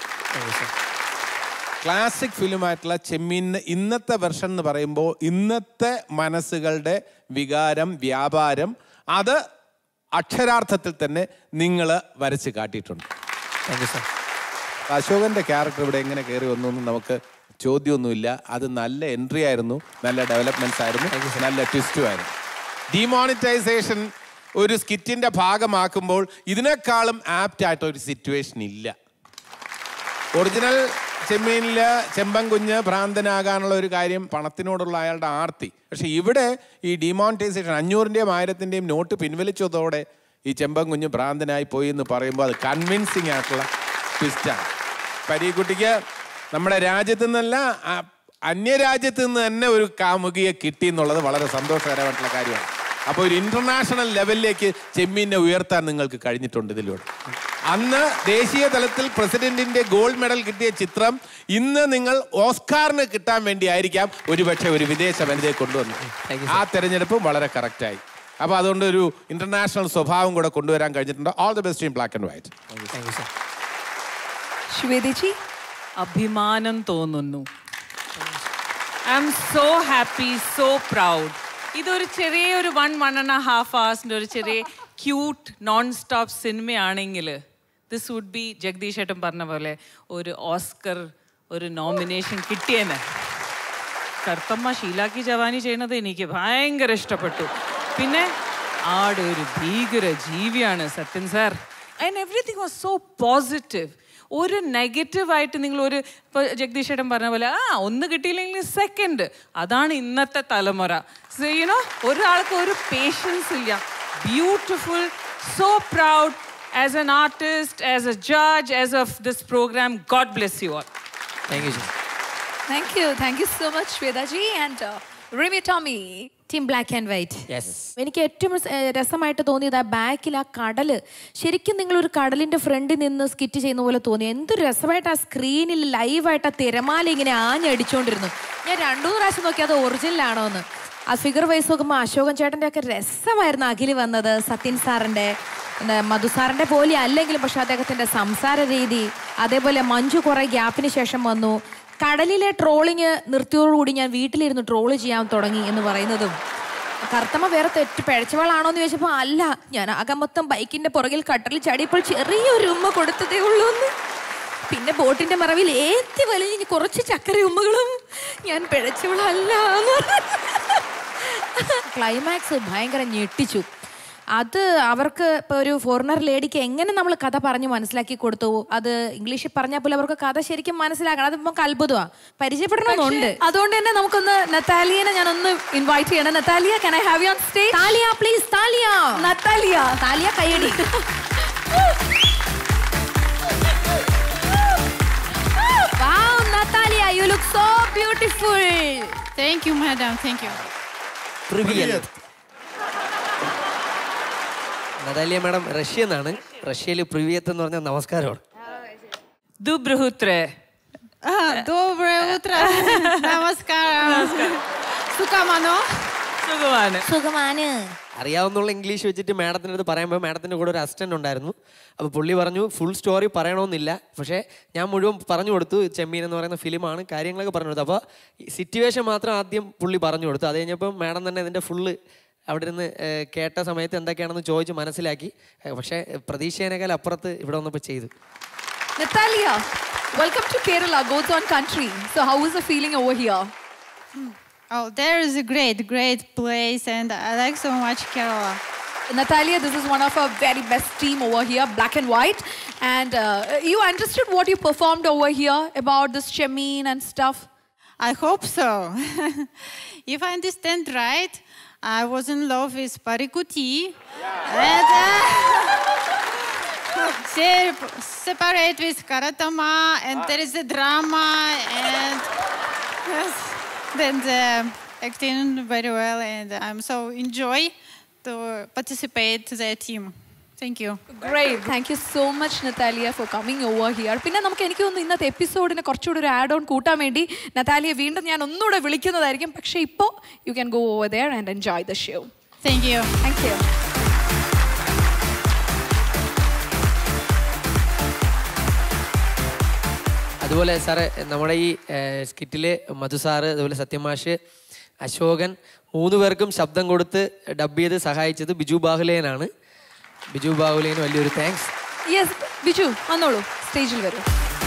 classic ഫിലിമായിട്ടുള്ള ചെമ്മീനിന് ഇന്നത്തെ വെർഷൻ എന്ന് പറയുമ്പോൾ ഇന്നത്തെ മനസ്സുകളുടെ വികാരം വ്യാപാരം അത് അക്ഷരാർത്ഥത്തിൽ തന്നെ നിങ്ങൾ വരച്ച് കാട്ടിയിട്ടുണ്ട് അശോകന്റെ ക്യാരക്ടർ ഇവിടെ എങ്ങനെ കയറി വന്നു എന്ന് നമുക്ക് ചോദ്യമൊന്നുമില്ല അത് നല്ല എൻട്രി ആയിരുന്നു നല്ല ഡെവലപ്മെന്റ്സ് ആയിരുന്നു നല്ല ട്വിസ്റ്റും ആയിരുന്നു ഡിമോണിറ്റൈസേഷൻ ഒരു സ്കിറ്റിന്റെ ഭാഗമാക്കുമ്പോൾ ഇതിനേക്കാളും ആപ്റ്റ് ആയിട്ട് ഒരു സിറ്റുവേഷൻ ഇല്ല ഒറിജിനൽ ചെമ്മീനില് ചെമ്പൻ കുഞ്ഞ് ഭ്രാന്തനാകാനുള്ള ഒരു കാര്യം പണത്തിനോടുള്ള അയാളുടെ ആർത്തി പക്ഷെ ഇവിടെ ഈ ഡിമോണിറ്റൈസേഷൻ അഞ്ഞൂറിൻ്റെയും ആയിരത്തിൻ്റെയും നോട്ട് പിൻവലിച്ചതോടെ ഈ ചെമ്പൻ കുഞ്ഞ് ഭ്രാന്തനായി പോയി എന്ന് പറയുമ്പോൾ അത് കൺവിൻസിങ് ആയിട്ടുള്ള ട്വിസ്റ്റാണ് പരീക്കുട്ടിക്ക് നമ്മുടെ രാജ്യത്തു നിന്നല്ല ആ, അന്യരാജ്യത്ത് നിന്ന് തന്നെ ഒരു കാമുകിയെ കിട്ടി എന്നുള്ളത് വളരെ സന്തോഷകരമായിട്ടുള്ള കാര്യമാണ് അപ്പോൾ ഒരു ഇന്റർനാഷണൽ ലെവലിലേക്ക് ചെമ്മീനെ ഉയർത്താൻ നിങ്ങൾക്ക് കഴിഞ്ഞിട്ടുണ്ട് ഇതിലൂടെ അന്ന് ദേശീയ തലത്തിൽ പ്രസിഡന്റിന്റെ ഗോൾഡ് മെഡൽ കിട്ടിയ ചിത്രം ഇന്ന് നിങ്ങൾ ഓസ്കാറിന് കിട്ടാൻ വേണ്ടി ആയിരിക്കാം ഒരുപക്ഷെ ഒരു വിദേശ വനിതയെ കൊണ്ടുവന്നു ആ തെരഞ്ഞെടുപ്പും വളരെ കറക്റ്റായി അപ്പോൾ അതുകൊണ്ട് ഒരു ഇന്റർനാഷണൽ സ്വഭാവം കൂടെ കൊണ്ടുവരാൻ കഴിഞ്ഞിട്ടുണ്ട് all the best in black and white ശ്വേതേച്ചി അഭിമാനം തോന്നുന്നു I'm so happy so proud ഇതൊരു ചെറിയ ഒരു വൺ വൺ ആൻഡ് ഹാഫ് ഹവേഴ്സിൻ്റെ ഒരു ചെറിയ ക്യൂട്ട് നോൺ സ്റ്റോപ്പ് സിനിമയാണെങ്കിൽ ദിസ് വുഡ് ബി ജഗദീഷ് ഏട്ടൻ പറഞ്ഞ പോലെ ഒരു ഓസ്കർ ഒരു നോമിനേഷൻ കിട്ടിയേനെ കർത്തമ്മ ഷീലാക്കി ജവാനി ചെയ്യുന്നത് എനിക്ക് ഭയങ്കര ഇഷ്ടപ്പെട്ടു പിന്നെ ആട് ഒരു ഭീകര ജീവിയാണ് Sathyan sir and everything was so positive ഒരു നെഗറ്റീവായിട്ട് നിങ്ങൾ ഒരു ഇപ്പോൾ ജഗദീഷ് ഏട്ടൻ പറഞ്ഞ പോലെ ആ ഒന്ന് കിട്ടിയില്ലെങ്കിൽ സെക്കൻഡ് അതാണ് ഇന്നത്തെ തലമുറ യുനോ ഒരാൾക്ക് ഒരു പേഷ്യൻസ് ഇല്ല beautiful so proud as an artist as a judge as of this programme God bless you all thank you thank you thank you so much ശ്വേതാജി and Rimi Tomy team black and white yes എനിക്ക് ഏറ്റവും രസ- ഏ, രസമായിട്ട് തോന്നിയത് ആ ബാക്കിൽ ആ കടല് ശരിക്കും നിങ്ങൾ ഒരു കടലിന്റെ ഫ്രണ്ടിൽ നിന്ന് സ്കിറ്റ് ചെയ്യുന്ന പോലെ തോന്നി എന്ത് രസമായിട്ട് ആ സ്ക്രീനിൽ ലൈവായിട്ട് ആ തിരമാല ഇങ്ങനെ ആഞ്ഞടിച്ചോണ്ടിരുന്നു ഞാൻ രണ്ടു മൂന്ന് പ്രാവശ്യം നോക്കി അത് ഒറിജിനൽ ആണോ എന്ന് ആ ഫിഗർ വൈസ് നോക്കുമ്പോൾ അശോകൻ ചേട്ടൻ്റെ ഒക്കെ രസമായിരുന്നു അഖിൽ വന്നത് സത്യൻ സാറിൻ്റെ എന്താ, മധു സാറിൻ്റെ പോലെ അല്ലെങ്കിലും പക്ഷെ അദ്ദേഹത്തിൻ്റെ സംസാര രീതി അതേപോലെ മഞ്ജു കുറേ ഗ്യാപ്പിന് ശേഷം വന്നു കടലിലെ ട്രോളിങ് നിർത്തിയോടുകൂടി ഞാൻ വീട്ടിലിരുന്ന് ട്രോൾ ചെയ്യാൻ തുടങ്ങി എന്ന് പറയുന്നതും കറുത്തമ്മ വേറെ തെറ്റ് പിഴച്ചവളാണോ എന്ന് ചോദിച്ചപ്പോൾ അല്ല ഞാൻ ആകെ മൊത്തം ബൈക്കിന്റെ പുറകിൽ കട്ടറിൽ ചാടിയപ്പോൾ ചെറിയൊരു ഉമ്മ കൊടുത്തതേ ഉള്ളൂ എന്ന് പിന്നെ ബോട്ടിന്റെ മറവിൽ ഏത്തി വലിഞ്ഞ് കുറച്ച് ചക്കര ഉമ്മകളും ഞാൻ പിഴച്ചവളല്ല എന്ന് ക്ലൈമാക്സ് ഭയങ്കര ഞെട്ടിച്ചു അത് അവർക്ക് ഇപ്പോൾ ഒരു ഫോറിനർ ലേഡിക്ക് എങ്ങനെ നമ്മൾ കഥ പറഞ്ഞ് മനസ്സിലാക്കി കൊടുത്തു അത് ഇംഗ്ലീഷിൽ പറഞ്ഞാൽ പോലും അവർക്ക് കഥ ശരിക്കും മനസ്സിലാക്കണം അത് നമുക്ക് അത്ഭുതമാണ് പരിചയപ്പെടണമെന്നുണ്ട് പക്ഷേ, അതുകൊണ്ട് തന്നെ നമുക്കൊന്ന് നത്താലിയനെ ഞാൻ ഒന്ന് ഇൻവൈറ്റ് ചെയ്യണം Natalia can I have you on stage Thalia please Thalia Natalia Thalia കൈയടി Wow, Natalia, you look so beautiful. Thank you, madam. Thank you. Natalia madam Russia എന്നാണ് റഷ്യയിൽ പ്രിവിയത്ത് എന്ന് പറഞ്ഞാൽ നമസ്കാരമാണ് Дуброе Ah, доброе утро. Namaskaram. Sukamano. സുഖമാണ് സുഖമാണ് അറിയാവുന്നുള്ള ഇംഗ്ലീഷ് വെച്ചിട്ട് മാഡത്തിൻ്റെ അടുത്ത് പറയുമ്പോൾ മാഡത്തിൻ്റെ കൂടെ ഒരു അസിസ്റ്റൻ്റ് ഉണ്ടായിരുന്നു അപ്പോൾ പുള്ളി പറഞ്ഞു ഫുൾ സ്റ്റോറി പറയണമെന്നില്ല പക്ഷേ ഞാൻ മുഴുവൻ പറഞ്ഞു കൊടുത്തു ചെമ്മീൻ എന്ന് പറയുന്ന ഫിലിമാണ് കാര്യങ്ങളൊക്കെ പറഞ്ഞു കൊടുത്തു അപ്പോൾ സിറ്റുവേഷൻ മാത്രം ആദ്യം പുള്ളി പറഞ്ഞു കൊടുത്തു അത് കഴിഞ്ഞപ്പോൾ മാഡം തന്നെ ഇതിൻ്റെ ഫുള്ള് അവിടെ നിന്ന് ഏഹ്, കേട്ട സമയത്ത് എന്തൊക്കെയാണെന്ന് ചോദിച്ച് മനസ്സിലാക്കി ഏഹ്, പക്ഷേ പ്രതീക്ഷേനേക്കാൾ അപ്പുറത്ത് ഇവിടെ വന്നപ്പോൾ ചെയ്തു Natalia, welcome to Kerala, Goats on Country. So, how is the feeling over here? Oh, there is a great, great place, and I like so much Kerala. Natalia, this is one of our very best team over here, Black and White. And uh, you understood what you performed over here about this Chemin and stuff? I hope so. if I understand right, I was in love with Parikuti. And, uh, se- separate with Karatama, and there is a drama, and yes, then the acting very well, and I'm so enjoy to participate to the team. Thank you. Great. Thank you so much, Natalia, for coming over here. പിന്നെ നമുക്ക് എനിക്ക് തോന്നുന്നു ഇന്നത്തെ എപ്പിസോഡിന് കുറച്ചുകൂടി ഒരു add on കൂട്ടാൻ വേണ്ടി നതാലിയെ വീണ്ടും ഞാൻ ഒന്നുകൂടെ വിളിക്കുന്നതായിരിക്കും പക്ഷേ ഇപ്പോൾ you can go over there and enjoy the show Thank you. Thank you അതുപോലെ സാറ് നമ്മുടെ ഈ സ്കിറ്റിൽ മധു സാറ് അതുപോലെ സത്യമാഷ് അശോകൻ മൂന്ന് പേർക്കും ശബ്ദം കൊടുത്ത് ഡബ് ചെയ്ത് സഹായിച്ചത് ബിജു ബാഹുലേനാണ് ബിജു ബാഹുലേന് വലിയൊരു താങ്ക്സ് യെസ് ബിജു വന്നോളൂ സ്റ്റേജിൽ വരൂ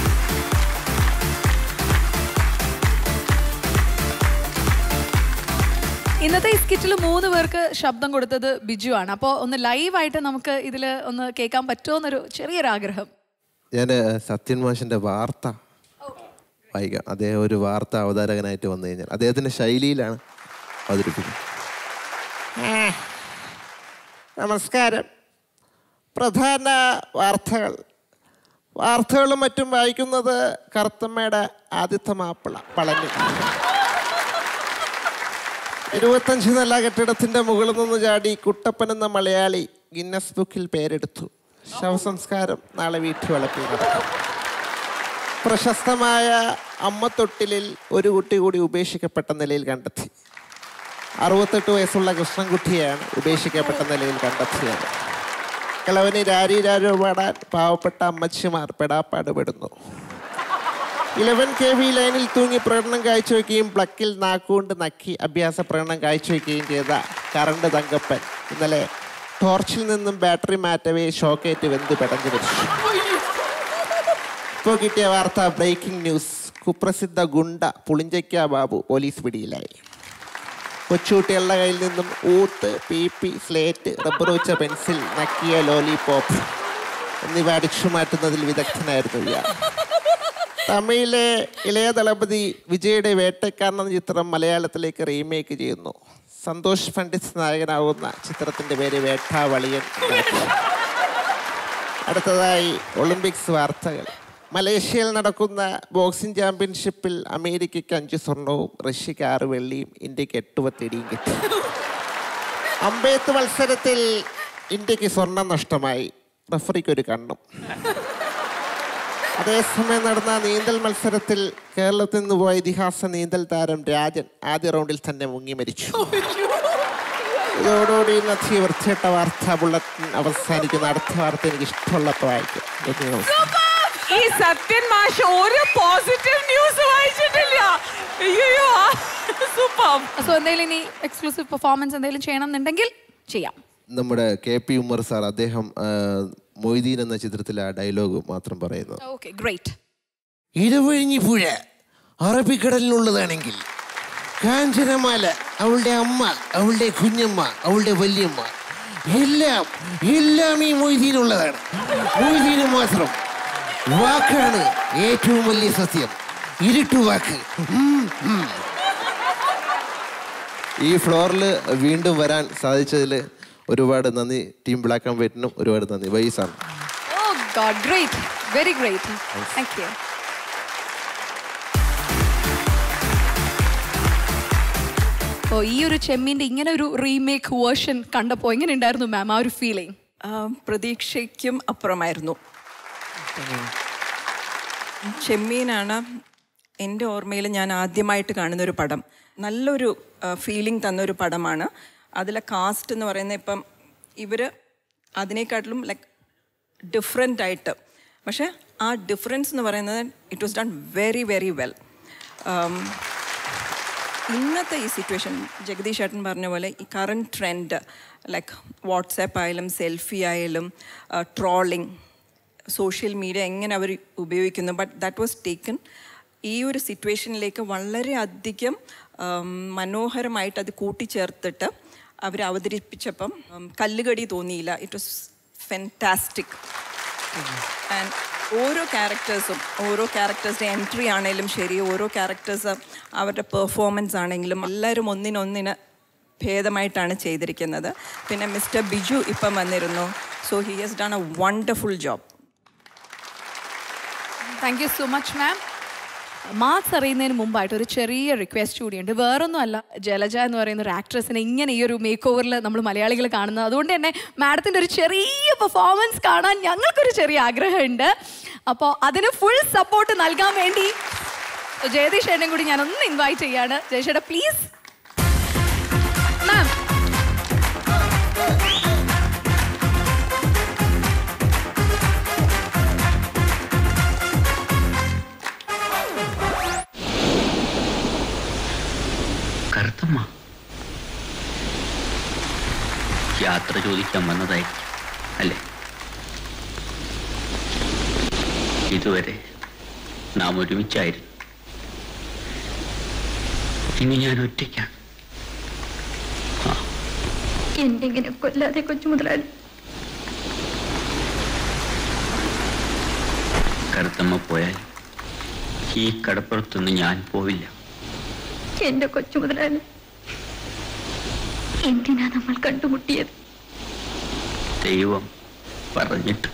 ഇന്നത്തെ ഈ സ്കിറ്റിൽ മൂന്ന് പേർക്ക് ശബ്ദം കൊടുത്തത് ബിജു ആണ് അപ്പോൾ ഒന്ന് ലൈവായിട്ട് നമുക്ക് ഇതിൽ ഒന്ന് കേൾക്കാൻ പറ്റുമോ എന്നൊരു ചെറിയൊരു ആഗ്രഹം ഞാൻ സത്യൻ മാഷിന്റെ വാർത്ത വായിക്കാം അദ്ദേഹം ഒരു വാർത്ത അവതാരകനായിട്ട് വന്നു കഴിഞ്ഞാൽ അദ്ദേഹത്തിന്റെ ശൈലിയിലാണ് അവതരിപ്പിക്കുന്നത് ആ, നമസ്കാരം പ്രധാന വാർത്തകൾ വാർത്തകളും മറ്റും വായിക്കുന്നത് കറുത്തമ്മയുടെ ആദ്യത്തെ മാപ്പിള പളനി ഇരുപത്തഞ്ച് നില കെട്ടിടത്തിന്റെ മുകളിൽ നിന്ന് ചാടി കുട്ടപ്പൻ എന്ന മലയാളി ഗിന്നസ് ബുക്കിൽ പേരെടുത്തു ശവസംസ്കാരം നാളെ വീട്ടുവളപ്പിൽ നടക്കും പ്രശസ്തമായ അമ്മത്തൊട്ടിലിൽ ഒരു കുട്ടി കൂടി ഉപേക്ഷിക്കപ്പെട്ട നിലയിൽ കണ്ടെത്തി അറുപത്തെട്ട് വയസ്സുള്ള കൃഷ്ണൻകുട്ടിയാണ് ഉപേക്ഷിക്കപ്പെട്ട നിലയിൽ കണ്ടെത്തിയത് കിളവന് രാരീരാരോ പാടാൻ പാവപ്പെട്ട അമ്മച്ചിമാർ പെടാപ്പാട് പെടുന്നു ഇലവൻ കെ വി ലൈനിൽ തൂങ്ങി പ്രകടനം കാഴ്ചവെക്കുകയും പ്ലക്കിൽ നാക്കുകൊണ്ട് നക്കി അഭ്യാസ പ്രകടനം കാഴ്ചവെക്കുകയും ചെയ്ത കറണ്ട് തങ്കപ്പൻ ഇന്നലെ ടോർച്ചിൽ നിന്നും ബാറ്ററി മാറ്റവേ ഷോക്കേറ്റ് വെന്ത് പെടഞ്ഞു മരിച്ചു ഇപ്പോൾ കിട്ടിയ വാർത്ത ബ്രേക്കിംഗ് ന്യൂസ് കുപ്രസിദ്ധ ഗുണ്ട പുളിഞ്ചയ്ക്ക ബാബു പോലീസ് പിടിയിലായി കൊച്ചുകുട്ടികളുടെ കയ്യിൽ നിന്നും ഊത്ത് പി പി സ്ലേറ്റ് റബ്ബർ വെച്ച പെൻസിൽ നക്കിയ ലോലിപോപ്പ് എന്നിവ അടിച്ചു മാറ്റുന്നതിൽ വിദഗ്ധനായിരുന്നു ഇയാൾ തമിഴിലെ ഇളയ ദളപതി വിജയുടെ വേട്ടക്കാരൻ എന്ന ചിത്രം മലയാളത്തിലേക്ക് റീമേക്ക് ചെയ്യുന്നു സന്തോഷ് പണ്ഡിറ്റ് നായകനാവുന്ന ചിത്രത്തിന്റെ പേര് വേട്ടാവളിയൻ എന്നാക്കി. അടുത്തതായി ഒളിമ്പിക്സ് വാർത്തകൾ മലേഷ്യയിൽ നടക്കുന്ന ബോക്സിംഗ് ചാമ്പ്യൻഷിപ്പിൽ അമേരിക്കയ്ക്ക് അഞ്ച് സ്വർണവും റഷ്യക്ക് ആറ് വെള്ളിയും ഇന്ത്യക്ക് എട്ട് പത്തിടിയും കിട്ടി അമ്പെയ്ത്ത് മത്സരത്തിൽ ഇന്ത്യക്ക് സ്വർണം നഷ്ടമായി റഫറിക്ക് ഒരു കണ്ണും അതേസമയം നടന്ന നീന്തൽ മത്സരത്തിൽ കേരളത്തിൽ നിന്ന് പോയ ഇതിഹാസ നീന്തൽ താരം രാജൻ ആദ്യ റൗണ്ടിൽ തന്നെ മുങ്ങി മരിച്ചു ഇതോടുകൂടി ഇന്നത്തെ ഈ വൃത്തിയിട്ട വാർത്താ ബുള്ളറ്റിൻ അവസാനിക്കുന്ന അടുത്ത വാർത്ത എനിക്ക് ഇഷ്ടമുള്ളപ്പോൾ വായിക്കും നന്ദി, നമസ്കാരം. ഈ സത്യൻ മാഷ് ഒരു പോസിറ്റീവ് ന്യൂസ് വായിച്ചിട്ടില്ല അയ്യോ സൂപ്പർ സോ എന്തെങ്കിലും ഇനി എക്സ്ക്ലൂസീവ് പെർഫോമൻസ് എന്തെങ്കിലും ചെയ്യണം എന്നുണ്ടെങ്കിൽ ചെയ്യാം നമ്മുടെ കെ പി ഉമ്മർ സാർ അദ്ദേഹം ആ, മൊയ്തീൻ എന്ന ചിത്രത്തിലെ ആ ഡയലോഗ് മാത്രം പറയുന്നു ഓക്കെ ഗ്രേറ്റ് ഇടവഴിഞ്ഞി പുഴ അറബിക്കടലിനുള്ളതാണെങ്കിൽ കാഞ്ചനമാല അവളുടെ അമ്മ അവളുടെ കുഞ്ഞമ്മ അവളുടെ വല്യമ്മ എല്ലാം എല്ലാം ഈ മൊയ്തീനുള്ളതാണ് മൊയ്തീന് മാത്രം വാക്കാണ് ഏറ്റവും വലിയ സത്യം ഇരുട്ടു വാക്ക് ഉം, ഉം. ഈ ഫ്ലോറിൽ വീണ്ടും വരാൻ സാധിച്ചതിൽ ഒരുപാട് നന്ദി ടീം ബ്ലാക്ക് ആൻഡ് വൈറ്റിനും ഒരുപാട് നന്ദി വൈസാണ് oh God great very great thank you oh ഈ ഒരു ചെമ്മീൻ്റെ ഇങ്ങനെ ഒരു റീമേക്ക് വേർഷൻ കണ്ടപ്പോൾ എങ്ങനെ ഉണ്ടായിരുന്നു മാം ആ ഒരു ഫീലിംഗ് പ്രതീക്ഷയ്ക്കും അപ്പുറമായിരുന്നു ചെമ്മീനാണ് എൻ്റെ ഓർമ്മയിൽ ഞാൻ ആദ്യമായിട്ട് കാണുന്ന ഒരു പടം നല്ലൊരു ഫീലിംഗ് തന്നൊരു പടമാണ് അതിലെ കാസ്റ്റ് എന്ന് പറയുന്നത് ഇപ്പം ഇവർ അതിനേക്കാട്ടിലും ലൈക്ക് ഡിഫറെൻ്റ് ആയിട്ട് പക്ഷേ ആ ഡിഫറൻസ് എന്ന് പറയുന്നത് it was done very very well ഇന്നത്തെ ഈ സിറ്റുവേഷൻ ജഗദീഷ് ഏട്ടൻ പറഞ്ഞ പോലെ ഈ കറണ്ട് ട്രെൻഡ് ലൈക്ക് വാട്സാപ്പ് ആയാലും സെൽഫി ആയാലും ട്രോളിങ് സോഷ്യൽ മീഡിയ എങ്ങനെ അവർ ഉപയോഗിക്കുന്നു ബട്ട് ദാറ്റ് വാസ് ടേക്കൺ ഈ ഒരു സിറ്റുവേഷനിലേക്ക് വളരെയധികം ഉം, മനോഹരമായിട്ട് അത് കൂട്ടിച്ചേർത്തിട്ട് അവർ അവതരിപ്പിച്ചപ്പം ഉം, കല്ലുകടി തോന്നിയില്ല ഇറ്റ് വാസ് ഫെൻറ്റാസ്റ്റിക് ആൻഡ് ഓരോ ക്യാരക്ടേഴ്സും ഓരോ ക്യാരക്ടേഴ്സിൻ്റെ എൻട്രി ആണെങ്കിലും ശരി ഓരോ ക്യാരക്ടേഴ്സ് അവരുടെ പെർഫോമൻസ് ആണെങ്കിലും എല്ലാവരും ഒന്നിനൊന്നിന് ഭേദമായിട്ടാണ് ചെയ്തിരിക്കുന്നത് പിന്നെ മിസ്റ്റർ ബിജു ഇപ്പം വന്നിരുന്നു so he has done a wonderful job thank you so much ma'am marks അറിയുന്നതിന് മുമ്പായിട്ട് ഒരു ചെറിയ റിക്വസ്റ്റ് കൂടിയുണ്ട് വേറൊന്നും അല്ല ജലജ എന്ന് പറയുന്ന ഒരു ആക്ട്രസിനെ ഇങ്ങനെ ഈ ഒരു മേക്ക് ഓവറിൽ നമ്മൾ മലയാളികൾ കാണുന്നത് അതുകൊണ്ട് തന്നെ മാഡത്തിൻ്റെ ഒരു ചെറിയ പെർഫോമൻസ് കാണാൻ ഞങ്ങൾക്കൊരു ചെറിയ ആഗ്രഹമുണ്ട് അപ്പോൾ അതിന് ഫുൾ സപ്പോർട്ട് നൽകാൻ വേണ്ടി ജയതീഷ് ഏട്ടനും കൂടി ഞാൻ ഒന്ന് ഇൻവൈറ്റ് ചെയ്യാണ് ജയശേട്ട പ്ലീസ് മാം കറുത്തമ്മ യാത്ര ചോദിക്കാൻ വന്നതായി അല്ലേ ഇതുവരെ നാം ഒരുമിച്ചായിരുന്നു ഇനി ഞാൻ ഒറ്റയ്ക്കാണ് എന്നെ ഇങ്ങനെ കൊല്ലാതെ കൊച്ചു മുതലാളി കറുത്തമ്മ പോയാൽ ഈ കടപ്പുറത്തൊന്നും ഞാൻ പോവില്ല എന്റെ കൊച്ചു മുതലാളി എന്തിനാ നമ്മൾ കണ്ടുമുട്ടിയത് ദൈവം പറഞ്ഞിട്ട്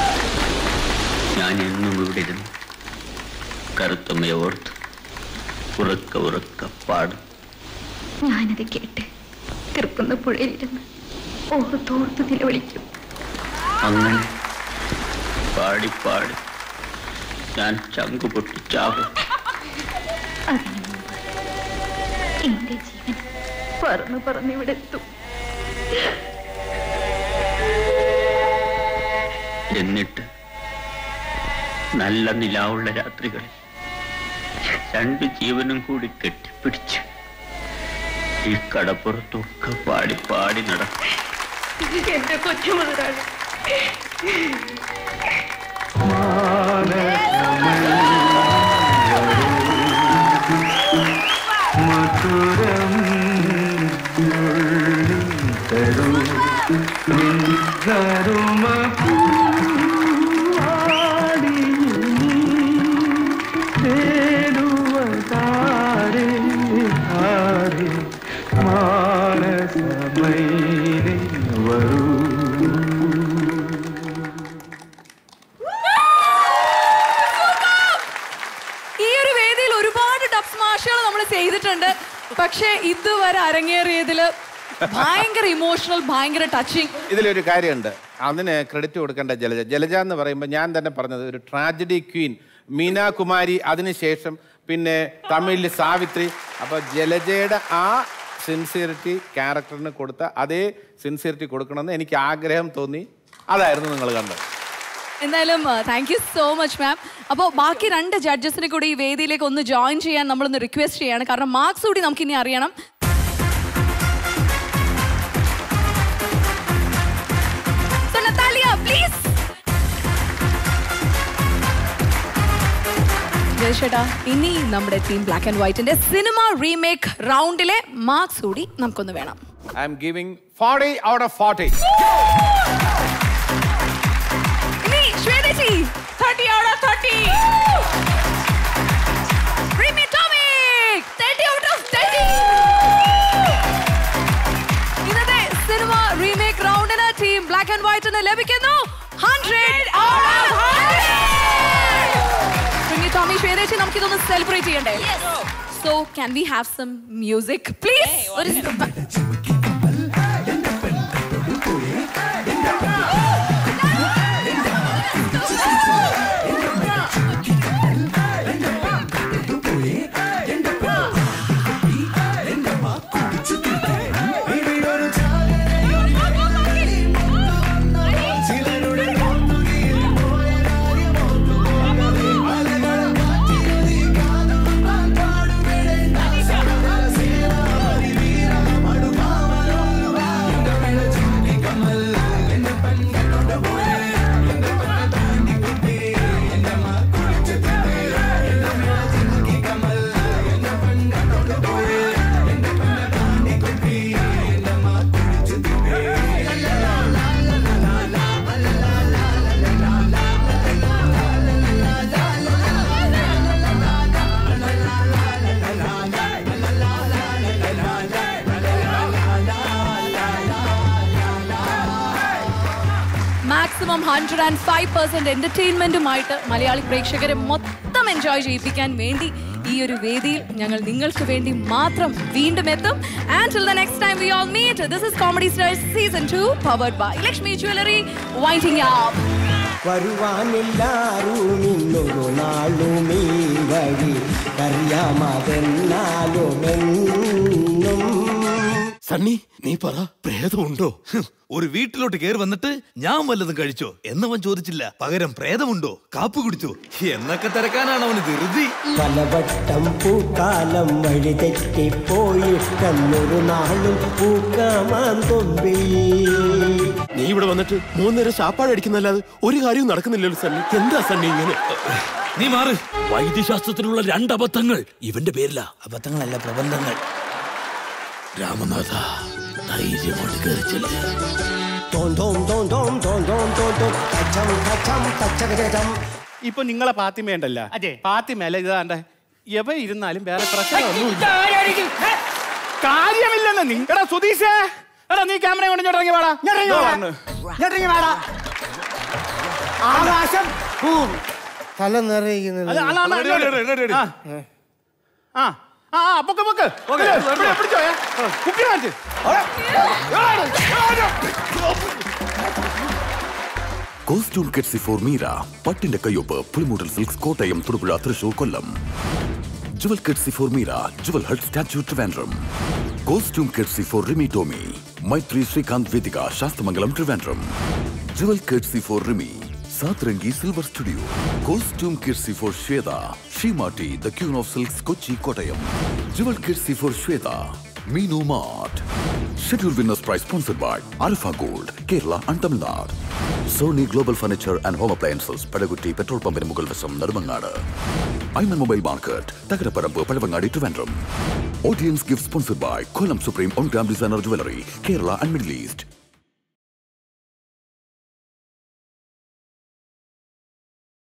ഞാൻ എന്നും ഇവിടെ ഇരുന്നു കറുത്തമ്മയെ ഓർത്ത് ഉറക്ക ഉറക്ക പാടും ഞാനത് കേട്ട് കിറുക്കുന്ന പുഴയിലിരുന്ന് ഓർത്തോർത്ത് നിലവിളിക്കും അങ്ങനെ പാടി പാടി ഞാൻ ചങ്കു പൊട്ടിച്ചാകും അതിനു മുമ്പ് എന്റെ ജീവൻ പറന്ന് പറന്നിവിടെ എത്തും എന്നിട്ട് നല്ല നിലാവുള്ള രാത്രികളിൽ രണ്ട് ജീവനും കൂടി കെട്ടിപ്പിടിച്ച് ഈ കടപ്പുറത്തൊക്കെ പാടി പാടി നടക്കും എന്റെ കൊച്ചു മുതലാളി മധുരം തരൂ നിൻകരുമ പൂവാടി തേടുവതാരെ ആരെ മാനസമൈനെ വരൂ ഈ ഒരു വേദിയിൽ ഒരുപാട് ഡബ് സ്മാഷുകൾ നമ്മൾ ചെയ്തിട്ടുണ്ട് പക്ഷേ ഇതുവരെ അരങ്ങേറിയതില് ഭയങ്കര ഇമോഷണൽ ഭയങ്കര ടച്ചിങ് ഇതിലൊരു കാര്യമുണ്ട് അതിന് ക്രെഡിറ്റ് കൊടുക്കേണ്ട ജലജ ജലജ എന്ന് പറയുമ്പോൾ ഞാൻ തന്നെ പറഞ്ഞത് ഒരു ട്രാജഡി ക്വീൻ മീന കുമാരി അതിനുശേഷം പിന്നെ തമിഴിൽ സാവിത്രി അപ്പോൾ ജലജയുടെ ആ സിൻസിയറിറ്റി ക്യാരക്ടറിന് കൊടുത്ത അതേ സിൻസിയറിറ്റി കൊടുക്കണമെന്ന് എനിക്ക് ആഗ്രഹം തോന്നി അതായിരുന്നു നിങ്ങൾ കണ്ടത് എന്തായാലും thank you so much ma'am അപ്പോൾ ബാക്കി രണ്ട് ജഡ്ജസിനെ കൂടി ഈ വേദിയിലേക്ക് ഒന്ന് ജോയിൻ ചെയ്യാൻ നമ്മളൊന്ന് റിക്വസ്റ്റ് ചെയ്യാണ് കാരണം മാർക്സ് കൂടി നമുക്ക് ഇനി അറിയണം So, Natalia, please. ജയശേട്ടാ ഇനി നമ്മുടെ ടീം ബ്ലാക്ക് ആൻഡ് വൈറ്റിന്റെ സിനിമ റീമേക്ക് റൗണ്ടിലെ മാർക്സ് കൂടി നമുക്കൊന്ന് വേണം I am giving forty out of forty ഇനി ശ്വേതജി thirty out of thirty Rimi ടോമിക് തേർട്ടി ഔട്ട് ഓഫ് തേർട്ടി ഇന്നത്തെ സിനിമ റീമേക്ക് റൗണ്ടിന് ടീം ബ്ലാക്ക് ആൻഡ് വൈറ്റിന് ലഭിക്കുന്നു ഹൺഡ്രഡ് ടോമി ശ്വേതേച്ചി നമുക്ക് ഇതൊന്ന് സെലിബ്രേറ്റ് ചെയ്യണ്ടേ so can we have some music please ഒരു maximum hundred and five percent എന്റർടൈൻമെന്റുമായിട്ട് മലയാളി പ്രേക്ഷകരെ മൊത്തം എൻജോയ് ചെയ്യിപ്പിക്കാൻ വേണ്ടി ഈ ഒരു വേദിയിൽ ഞങ്ങൾ നിങ്ങൾക്ക് വേണ്ടി മാത്രം വീണ്ടും എത്തും and till the next time we all meet this is comedy stars season 2 powered by Lakshmi jewellery winding up വരുവാനില്ലാരും ഇന്നൊരു നാളും ഈ വഴി അറിയാമതെന്നാലുമെന്നും സണ്ണി നീ പറ പ്രേതമുണ്ടോ ഹും, ഒരു വീട്ടിലോട്ട് കയറി വന്നിട്ട് ഞാൻ വല്ലതും കഴിച്ചോ എന്നവൻ ചോദിച്ചില്ല പകരം പ്രേതമുണ്ടോ കാപ്പു കുടിച്ചോ എന്നൊക്കെ തിരക്കാനാണ് അവന് ധൃതി പലവട്ടം പൂക്കാലം വഴി തെറ്റിപ്പോയിട്ടെന്നൊരു നാളും പൂക്കാമാൻ തുമ്പി നീ ഇവിടെ വന്നിട്ട് മൂന്നേരം ശാപ്പാട് അടിക്കുന്നല്ലാതെ ഒരു കാര്യവും നടക്കുന്നില്ലല്ലോ സണ്ണി എന്താ സണ്ണി ഇങ്ങനെ നീ മാറ് വൈദ്യശാസ്ത്രത്തിലുള്ള രണ്ട് അബദ്ധങ്ങൾ ഇവന്റെ പേരില അബദ്ധങ്ങളല്ല പ്രബന്ധങ്ങൾ രാമനാഥ ധൈര്യമാണ് കയറി ചെല്ല് തോം തോം തോം തോം തോം തോം തോം തോം തച്ചം തച്ചം തച്ചകരം ഇപ്പൊ നിങ്ങളെ പാത്തിമയുണ്ടല്ല അതെ പാത്തിമല്ല ഇതാണ്ട എവ ഇരുന്നാലും വേറെ പ്രശ്നമൊന്നുമില്ല കാര്യമില്ലെന്ന് നിങ്ങളുടെ സുധീഷേ എടാ നീ ക്യാമറ കൊണ്ട് ഇങ്ങോട്ട് ഇറങ്ങി വാടാ ഇറങ്ങി വാടാ. ഇങ്ങോട്ടിങ്ങ് വേടാ ആകാശം ഭൂമി തല അത് അണ്ണാ, അണ്ണാ, നിറയുന്നത് ഇങ്ങോട്ട് ഇട്, ഇങ്ങോട്ട് ഇട്. ആ. ആ ആ പൊക്ക് പൊക്ക് ഓക്കേ, ഇവിടെ, വരണോ? ഇവിടെ പിടിച്ചോ, ഏ. കുപ്പി കാണിച്ച്. കോസ്റ്റ്യൂം കെറ്റ്സി ഫോർ മീര പട്ടിന്റെ കയ്യൊപ്പ് Pulimoottil silks Kottayam Thodupuzha Thrissur Kollam jewel courtesy for Meera jewel hut statue Trivandrum costume courtesy for Rimi Tomy Maithri Sreekanth Vedika Sasthamangalam Trivandrum jewel courtesy for Rimi Satrangi silver studio costume courtesy for Shwetha Seematti the queen of silks Kochi Kottayam jewel courtesy for Shwetha Meenu mart schedule winners prize sponsored by alpha gold Kerala and Tamil Nadu Sony global furniture and home appliances Padakutti petrol പമ്പിന് മുകൾ വശം Nedumangad Aiman mobile market Thakaraparambu Pazhavangadi Trivandrum audience gift sponsored by Kollam supreme one gram designer jewellery Kerala and middle east